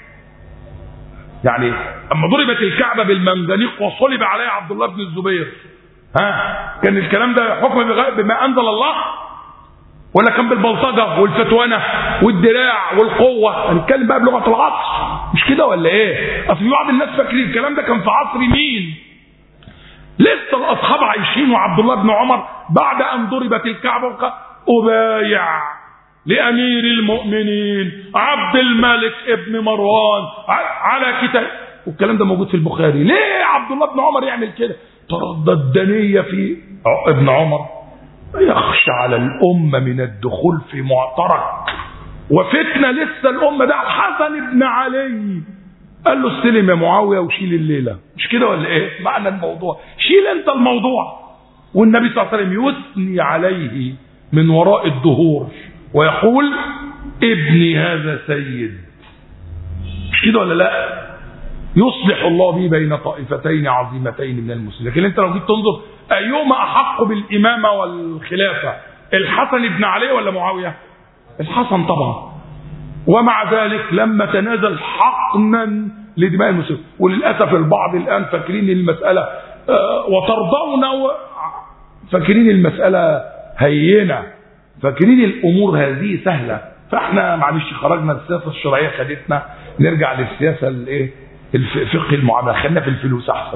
يعني اما ضربت الكعبه بالمنجنيق وصلب عليها عبد الله بن الزبير ها كان الكلام ده حكم بما انزل الله ولا كان بالبلطجة والفتوانة والدراع والقوة هنتكلم بقى بلغة العصر مش كده ولا ايه اصل بعض الناس فاكرين الكلام ده كان في عصر مين لسه الاصحاب عايشين وعبد الله بن عمر بعد ان ضربت الكعبة ابايع لامير المؤمنين عبد الملك ابن مروان على كتاب والكلام ده موجود في البخاري ليه عبد الله بن عمر يعمل كده تردد دنية في ابن عمر يخشى على الأمة من الدخول في معترك وفتنة لسه الأمة ده الحسن بن علي قال له استلم يا معاوية وشيل الليلة مش كده ولا ايه معنى الموضوع شيل انت الموضوع والنبي صلى الله عليه وسلم يثني عليه من وراء الدهور ويقول ابني هذا سيد مش كده ولا لا يصلح الله به بين طائفتين عظيمتين من المسلمين لكن انت لو جيت تنظر ايهما احق بالامامه والخلافه الحسن بن علي ولا معاويه الحسن طبعا ومع ذلك لما تنازل حقنا لدماء المسلمين وللاسف البعض الان فاكرين المساله آه وترضون فاكرين المساله هينه فاكرين الامور هذه سهله فاحنا معلش خرجنا السياسه الشرعيه خدتنا نرجع للسياسه الايه الفقه المعامله خلينا في الفلوس احسن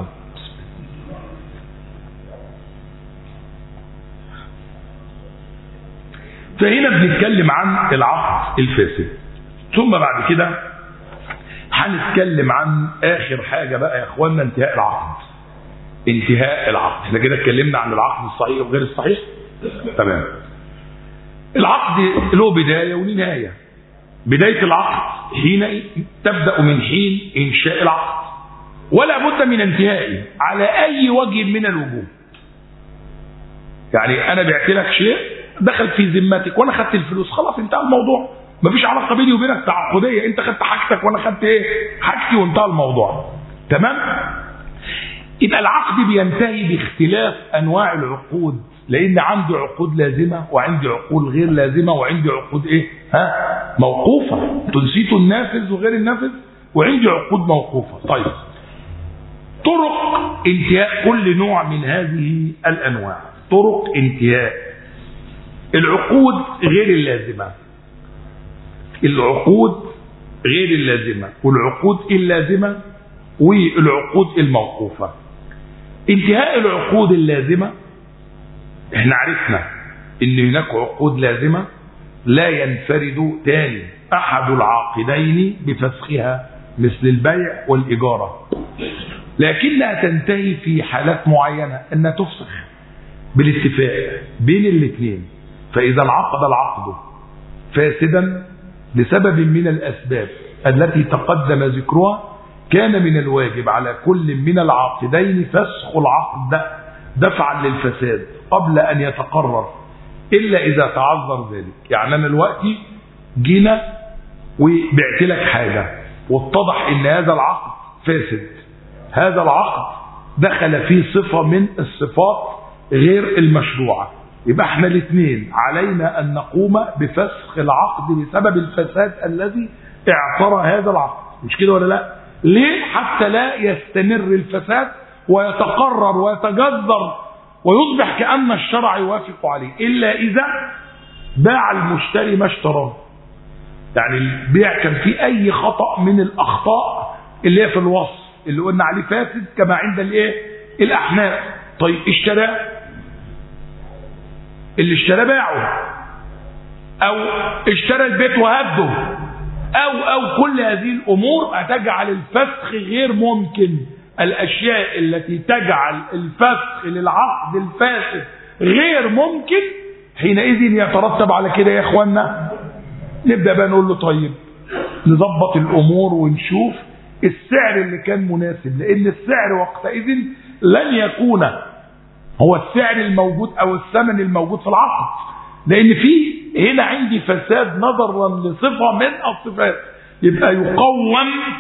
فهنا بنتكلم عن العقد الفاسد ثم بعد كده هنتكلم عن اخر حاجه بقى يا اخوانا انتهاء العقد انتهاء العقد احنا كده اتكلمنا عن العقد الصحيح وغير الصحيح تمام العقد له بدايه ونهايه بدايه العقد حين تبدا من حين انشاء العقد ولا بد من انتهائه على اي وجه من الوجوه يعني انا بعت لك شيء دخل في ذمتك وانا خدت الفلوس خلاص انتهى الموضوع مفيش علاقه بيني وبينك تعاقديه انت خدت حاجتك وانا خدت ايه حاجتي وانتهى الموضوع تمام يبقى العقد بينتهي باختلاف انواع العقود لان عندي عقود لازمه وعندي عقود غير لازمه وعندي عقود ايه ها موقوفه تنسيتوا النافذ وغير النافذ وعندي عقود موقوفه طيب طرق انتهاء كل نوع من هذه الانواع طرق انتهاء العقود غير اللازمه العقود غير اللازمه والعقود اللازمه والعقود الموقوفه انتهاء العقود اللازمه احنا عرفنا ان هناك عقود لازمه لا ينفرد تاني احد العاقدين بفسخها مثل البيع والاجاره لكنها تنتهي في حالات معينه انها تفسخ بالاتفاق بين الاثنين فاذا انعقد العقد فاسدا لسبب من الاسباب التي تقدم ذكرها كان من الواجب على كل من العاقدين فسخ العقد دفعا للفساد قبل أن يتقرر إلا إذا تعذر ذلك يعني أنا دلوقتي جينا وبعت لك حاجة واتضح إن هذا العقد فاسد هذا العقد دخل فيه صفة من الصفات غير المشروعة يبقى احنا الاثنين علينا أن نقوم بفسخ العقد بسبب الفساد الذي اعترى هذا العقد مش كده ولا لا ليه حتى لا يستمر الفساد ويتقرر ويتجذر ويصبح كأن الشرع يوافق عليه إلا إذا باع المشتري ما اشتراه يعني البيع كان فيه أي خطأ من الأخطاء اللي هي في الوصف اللي قلنا عليه فاسد كما عند الايه الأحناف طيب اشتراه اللي اشتراه باعه أو اشترى البيت وهده أو أو كل هذه الأمور هتجعل الفسخ غير ممكن الأشياء التي تجعل الفسخ للعقد الفاسد غير ممكن حينئذ يترتب على كده يا اخوانا نبدأ بقى نقول له طيب نظبط الأمور ونشوف السعر اللي كان مناسب لأن السعر وقتئذ لن يكون هو السعر الموجود أو الثمن الموجود في العقد لأن في هنا عندي فساد نظرا لصفة من الصفات يبقى يقوم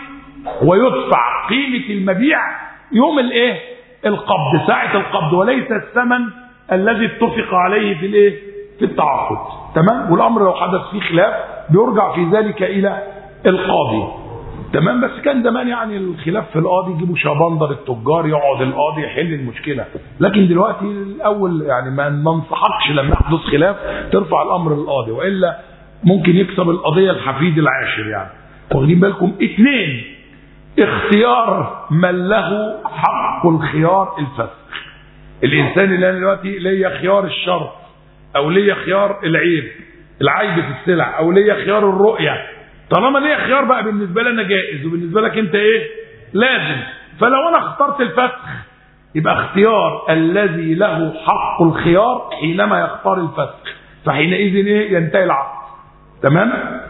ويدفع قيمة المبيع يوم الايه القبض ساعة القبض وليس الثمن الذي اتفق عليه في الايه في التعاقد تمام والامر لو حدث فيه خلاف بيرجع في ذلك الى القاضي تمام بس كان زمان يعني الخلاف في القاضي يجيبوا شابندر التجار يقعد القاضي يحل المشكله لكن دلوقتي الاول يعني ما ننصحكش لما يحدث خلاف ترفع الامر للقاضي والا ممكن يكسب القضيه الحفيد العاشر يعني واخدين بالكم اثنين اختيار من له حق الخيار الفسخ الانسان اللي انا دلوقتي ليا خيار الشرط او ليا خيار العيب العيب في السلع او ليا خيار الرؤيه طالما ليا خيار بقى بالنسبه لي انا جائز وبالنسبه لك انت ايه لازم فلو انا اخترت الفسخ يبقى اختيار الذي له حق الخيار حينما يختار الفسخ فحينئذ ايه ينتهي العقد تمام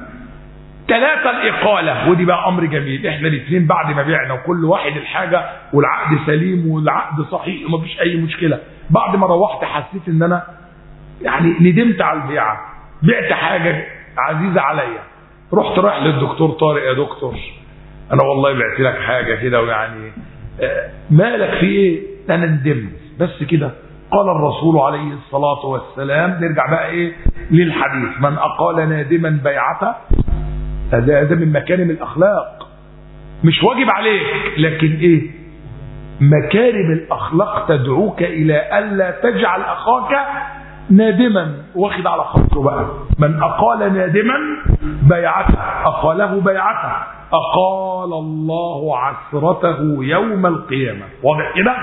ثلاثة الإقالة ودي بقى أمر جميل إحنا الاثنين بعد ما بعنا وكل واحد الحاجة والعقد سليم والعقد صحيح ومفيش أي مشكلة بعد ما روحت حسيت إن أنا يعني ندمت على البيعة بعت حاجة عزيزة عليا رحت رايح للدكتور طارق يا دكتور أنا والله بعت لك حاجة كده ويعني مالك في إيه؟ أنا ندمت بس كده قال الرسول عليه الصلاة والسلام نرجع بقى إيه للحديث من أقال نادما بيعته هذا هذا من مكارم الاخلاق مش واجب عليك لكن ايه مكارم الاخلاق تدعوك الى الا تجعل اخاك نادما واخد على خاطره بقى من اقال نادما بيعته اقاله بيعته اقال الله عثرته يوم القيامه واضح كده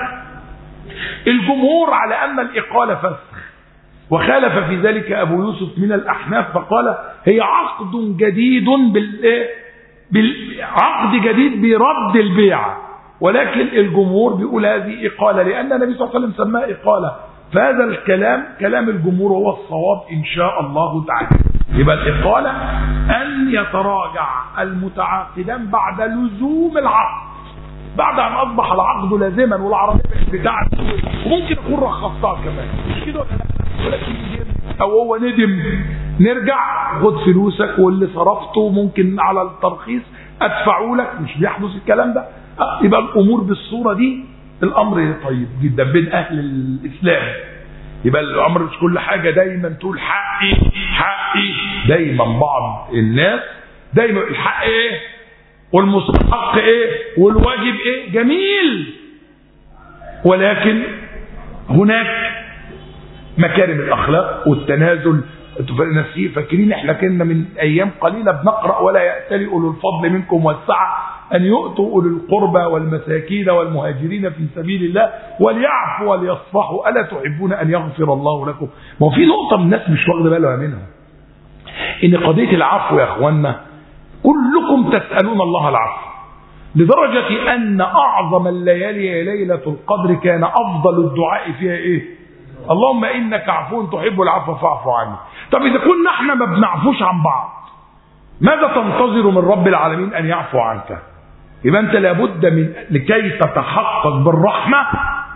الجمهور على ان الاقاله فسخ وخالف في ذلك أبو يوسف من الأحناف فقال هي عقد جديد بال بالعقد جديد برد البيعة ولكن الجمهور بيقول هذه إقالة لأن النبي صلى الله عليه وسلم سماها إقالة فهذا الكلام كلام الجمهور هو الصواب إن شاء الله تعالى يبقى الإقالة أن يتراجع المتعاقدان بعد لزوم العقد بعد أن أصبح العقد لازما والعربية بتاعته وممكن أكون رخصتها كمان مش كده ولا لا؟ او هو ندم نرجع خد فلوسك واللي صرفته ممكن على الترخيص ادفعه لك مش بيحدث الكلام ده يبقى الامور بالصوره دي الامر طيب جدا بين اهل الاسلام يبقى الامر مش كل حاجه دايما تقول حقي حقي دايما بعض الناس دايما الحق ايه والمستحق ايه والواجب ايه جميل ولكن هناك مكارم الاخلاق والتنازل نفسي فاكرين احنا كنا من ايام قليله بنقرا ولا ياتلي اولو الفضل منكم والسعه ان يؤتوا اولي القربى والمساكين والمهاجرين في سبيل الله وليعفوا وليصفحوا الا تحبون ان يغفر الله لكم ما هو في نقطه من الناس مش واخده بالها منها ان قضيه العفو يا اخوانا كلكم تسالون الله العفو لدرجه ان اعظم الليالي ليله القدر كان افضل الدعاء فيها ايه اللهم انك عفو تحب العفو فاعف عني طب اذا كنا احنا ما بنعفوش عن بعض ماذا تنتظر من رب العالمين ان يعفو عنك يبقى انت لابد من لكي تتحقق بالرحمه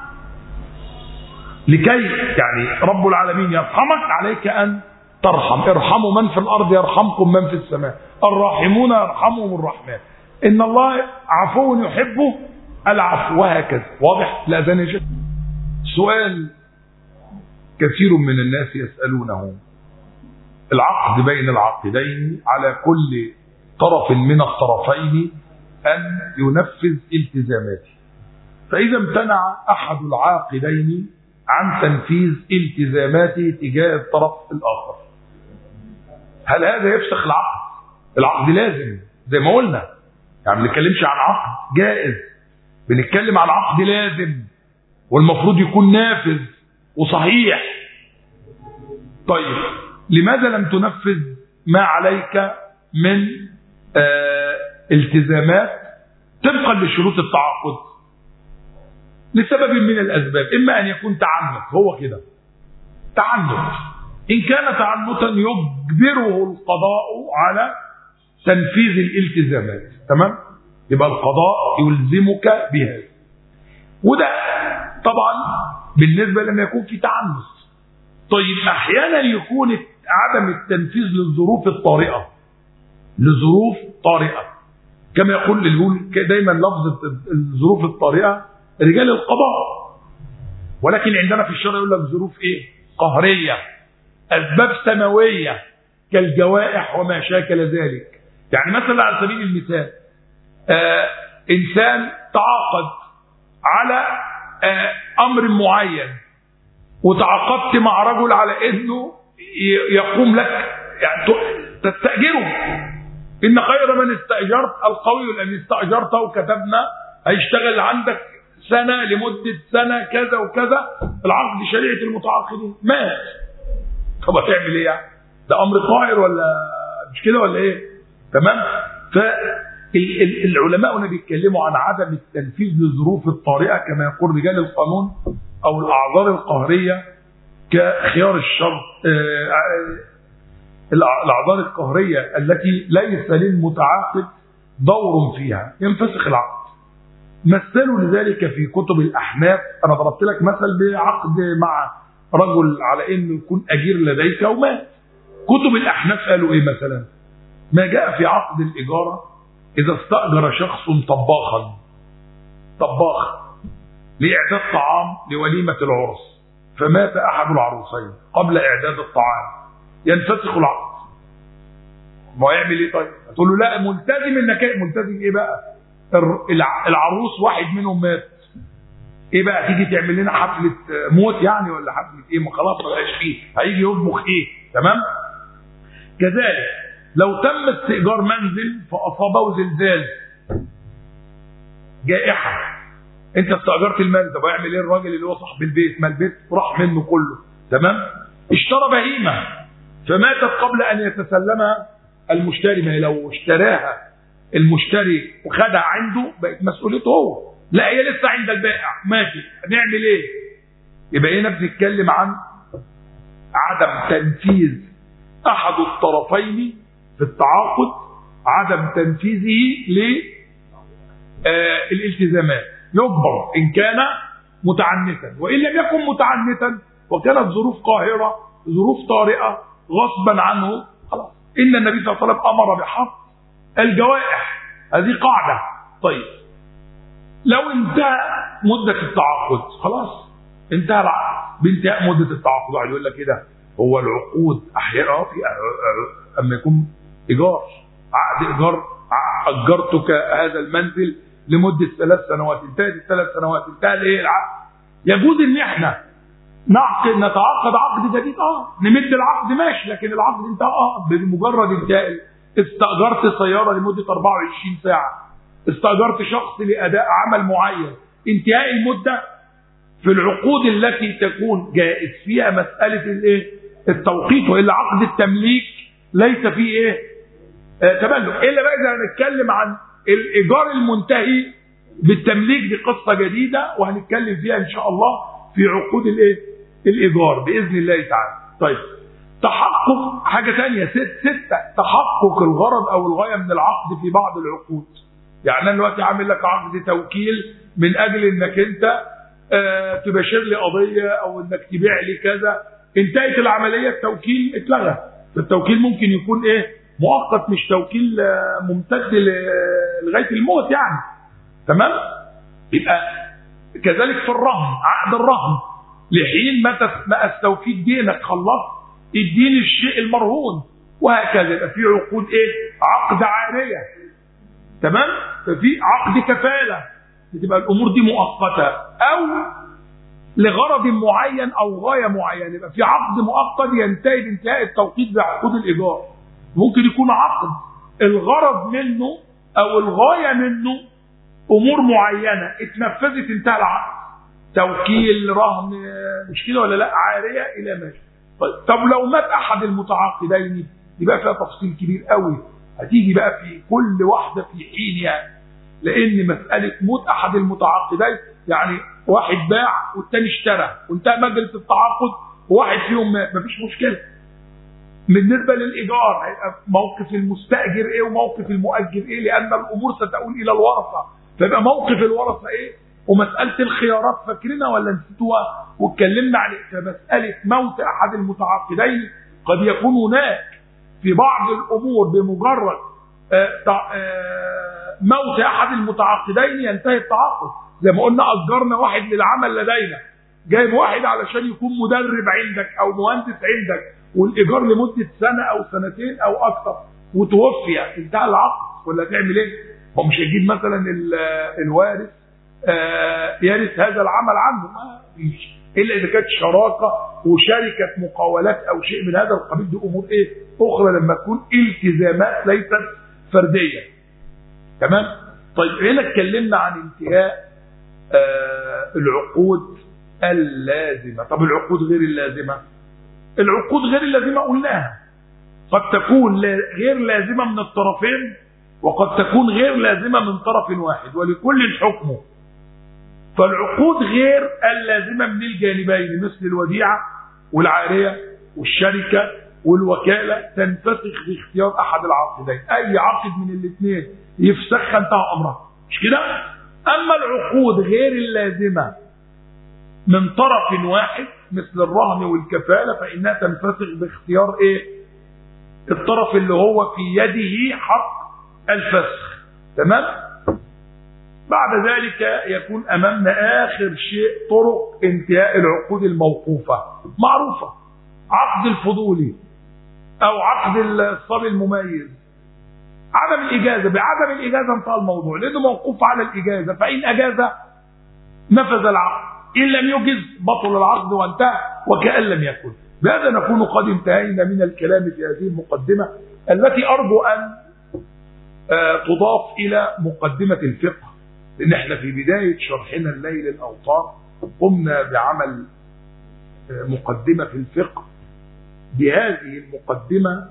لكي يعني رب العالمين يرحمك عليك ان ترحم ارحموا من في الارض يرحمكم من في السماء الراحمون يرحمهم الرحمن ان الله عفو يحب العفو وهكذا واضح لا ده سؤال كثير من الناس يسألونه العقد بين العاقدين على كل طرف من الطرفين أن ينفذ التزاماته فإذا امتنع أحد العاقدين عن تنفيذ التزاماته تجاه الطرف الآخر هل هذا يفسخ العقد العقد لازم زي ما قلنا يعني ما بنتكلمش عن عقد جائز بنتكلم عن عقد لازم والمفروض يكون نافذ وصحيح طيب لماذا لم تنفذ ما عليك من آه التزامات طبقا لشروط التعاقد لسبب من الاسباب اما ان يكون تعنت هو كده تعنت ان كان تعنتا يجبره القضاء على تنفيذ الالتزامات تمام يبقى القضاء يلزمك بهذا وده طبعا بالنسبه لما يكون في تعنت طيب احيانا يكون عدم التنفيذ للظروف الطارئه لظروف طارئه كما يقول اللي يقول دايما لفظه الظروف الطارئه رجال القضاء ولكن عندنا في الشرع يقول لك ظروف ايه قهريه اسباب سماويه كالجوائح وما شاكل ذلك يعني مثلا على سبيل المثال آه انسان تعاقد على آه امر معين وتعاقدت مع رجل على انه يقوم لك يعني تستاجره ان خير من استاجرت القوي الذي استاجرته وكتبنا هيشتغل عندك سنه لمده سنه كذا وكذا العقد شريعه المتعاقدين مات طب هتعمل ايه يعني؟ ده امر قاهر ولا مش كده ولا ايه؟ تمام؟ فالعلماء هنا بيتكلموا عن عدم التنفيذ للظروف الطارئه كما يقول رجال القانون او الاعذار القهريه كخيار الشر الاعذار القهريه التي ليس للمتعاقد دور فيها ينفسخ العقد مثلوا لذلك في كتب الاحناف انا ضربت لك مثل بعقد مع رجل على انه يكون اجير لديك ومات كتب الاحناف قالوا ايه مثلا ما جاء في عقد الاجاره اذا استاجر شخص طباخا طباخ لاعداد طعام لوليمه العرس فمات احد العروسين قبل اعداد الطعام ينفسخ العقد ما يعمل ايه طيب تقول له لا ملتزم انك ملتزم ايه بقى العروس واحد منهم مات ايه بقى تيجي تعمل لنا حفله موت يعني ولا حفله ايه ما خلاص ما بقاش فيه هيجي يطبخ ايه تمام كذلك لو تم استئجار منزل فاصابه زلزال جائحه انت استاجرت المنزل طب هيعمل ايه الراجل اللي هو صاحب البيت ما البيت راح منه كله تمام اشترى بهيمه فماتت قبل ان يتسلمها المشتري ما لو اشتراها المشتري وخدها عنده بقت مسؤوليته هو لا هي لسه عند البائع ماشي هنعمل ايه يبقى هنا بنتكلم عن عدم تنفيذ احد الطرفين في التعاقد عدم تنفيذه للالتزامات يجبر ان كان متعنتا وان لم يكن متعنتا وكانت ظروف قاهرة ظروف طارئة غصبا عنه خلاص إن النبي صلى الله عليه وسلم أمر بحق الجوائح هذه قاعدة طيب لو انتهى مدة التعاقد خلاص انتهى العقد بانتهاء مدة التعاقد واحد يقول لك كده هو العقود أحيانا في أما يكون إيجار عقد إيجار أجرتك هذا المنزل لمدة ثلاث سنوات انتهت الثلاث سنوات انتهى الايه العقد يجوز ان احنا نعقد نتعاقد عقد جديد اه نمد العقد ماشي لكن العقد انتهى اه بمجرد انتهاء استأجرت سيارة لمدة 24 ساعة استأجرت شخص لأداء عمل معين انتهاء المدة في العقود التي تكون جائز فيها مسألة الايه التوقيت وإلا عقد التمليك ليس فيه ايه آه تملك إلا بقى إذا هنتكلم عن الإيجار المنتهي بالتمليك دي قصة جديدة وهنتكلم فيها إن شاء الله في عقود الايه الإيجار بإذن الله تعالى طيب تحقق حاجة ثانية ست ستة تحقق الغرض أو الغاية من العقد في بعض العقود يعني أنا دلوقتي عامل لك عقد توكيل من أجل إنك أنت آه تباشر لي قضية أو إنك تبيع لي كذا انتهت العملية التوكيل اتلغى فالتوكيل ممكن يكون إيه مؤقت مش توكيل آه ممتد لغاية الموت يعني تمام يبقى كذلك في الرهن عقد الرهن لحين متى ما استوفيت دينك خلصت اديني الشيء المرهون وهكذا يبقى في عقود ايه عقد عاريه تمام ففي عقد كفاله بتبقى الامور دي مؤقته او لغرض معين او غايه معينه يبقى في عقد مؤقت ينتهي بانتهاء التوقيت بعقود الايجار ممكن يكون عقد الغرض منه او الغايه منه امور معينه اتنفذت انتهى العقد توكيل رهن مش كده ولا لا عاريه الى ما طيب طب لو مات احد المتعاقدين يبقى فيها تفصيل كبير قوي هتيجي بقى في كل واحده في حين يعني لان مساله موت احد المتعاقدين يعني واحد باع والتاني اشترى وانتهى مجلس التعاقد وواحد فيهم مات مفيش مشكله بالنسبه للايجار هيبقى موقف المستاجر ايه وموقف المؤجر ايه لان الامور ستؤول الى الورثه فيبقى موقف الورثه ايه ومساله الخيارات فاكرينها ولا نسيتوها واتكلمنا عليه فمساله موت احد المتعاقدين قد يكون هناك في بعض الامور بمجرد آآ آآ موت احد المتعاقدين ينتهي التعاقد زي ما قلنا اجرنا واحد للعمل لدينا جايب واحد علشان يكون مدرب عندك او مهندس عندك والايجار لمده سنه او سنتين او اكثر وتوفي انتهى العقد ولا تعمل ايه؟ هو مش هيجيب مثلا الوارث آه يرث هذا العمل عنه ما فيش الا اذا كانت شراكه وشركه مقاولات او شيء من هذا القبيل دي امور ايه؟ اخرى لما تكون التزامات ليست فرديه. تمام؟ طيب هنا اتكلمنا عن انتهاء آه العقود اللازمه، طب العقود غير اللازمه؟ العقود غير اللازمه قلناها. قد تكون غير لازمه من الطرفين وقد تكون غير لازمه من طرف واحد ولكل حكمه. فالعقود غير اللازمه من الجانبين مثل الوديعه والعاريه والشركه والوكاله تنفسخ باختيار احد العاقدين، اي عاقد من الاثنين يفسخها انتهى امرها، مش كده؟ اما العقود غير اللازمه من طرف واحد مثل الرهن والكفاله فانها تنفسخ باختيار ايه؟ الطرف اللي هو في يده حق الفسخ، تمام؟ بعد ذلك يكون امامنا اخر شيء طرق انتهاء العقود الموقوفه معروفه عقد الفضولي او عقد الصبي المميز عدم الاجازه بعدم الاجازه انتهى الموضوع لانه موقوف على الاجازه فان اجاز نفذ العقد ان لم يجز بطل العقد وانتهى وكان لم يكن بهذا نكون قد انتهينا من الكلام في هذه المقدمه التي ارجو ان تضاف الى مقدمه الفقه لان احنا في بدايه شرحنا الليل الاوطار قمنا بعمل مقدمه في الفقه بهذه المقدمه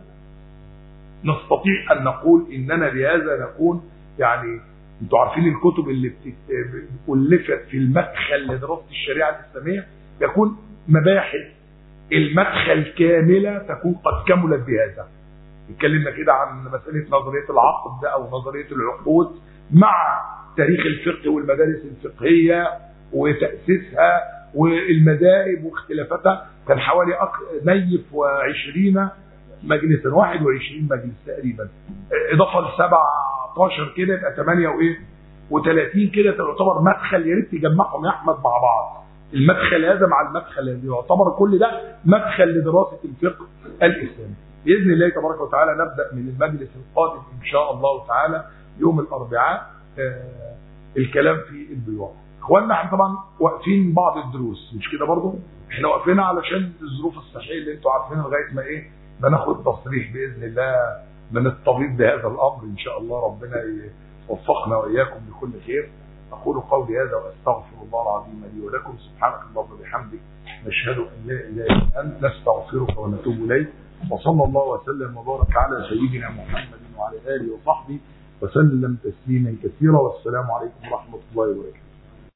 نستطيع ان نقول اننا بهذا نكون يعني انتوا عارفين الكتب اللي الفت في المدخل لدراسه الشريعه الاسلاميه يكون مباحث المدخل كامله تكون قد كملت بهذا اتكلمنا كده عن مساله نظريه العقد او نظريه العقود مع تاريخ الفقه والمدارس الفقهيه وتاسيسها والمذاهب واختلافاتها كان حوالي أك... نيف و20 مجلسا 21 مجلس تقريبا اضافه ل 17 كده يبقى 8 وايه و30 كده تعتبر مدخل يا ريت تجمعهم يا احمد مع بعض المدخل هذا مع المدخل هذا يعتبر كل ده مدخل لدراسه الفقه الاسلامي باذن الله تبارك وتعالى نبدا من المجلس القادم ان شاء الله تعالى يوم الاربعاء آه الكلام في البيوع اخواننا احنا طبعا واقفين بعض الدروس مش كده برضه احنا واقفين علشان الظروف الصحيه اللي انتوا عارفينها لغايه ما ايه بناخد تصريح باذن الله من الطبيب بهذا الامر ان شاء الله ربنا يوفقنا واياكم لكل خير اقول قولي هذا واستغفر الله العظيم لي ولكم سبحانك اللهم وبحمدك نشهد ان لا اله الا انت نستغفرك ونتوب اليك وصلى الله وسلم وبارك على سيدنا محمد وعلى اله وصحبه وسلم تسليما كثيرا والسلام عليكم ورحمه الله وبركاته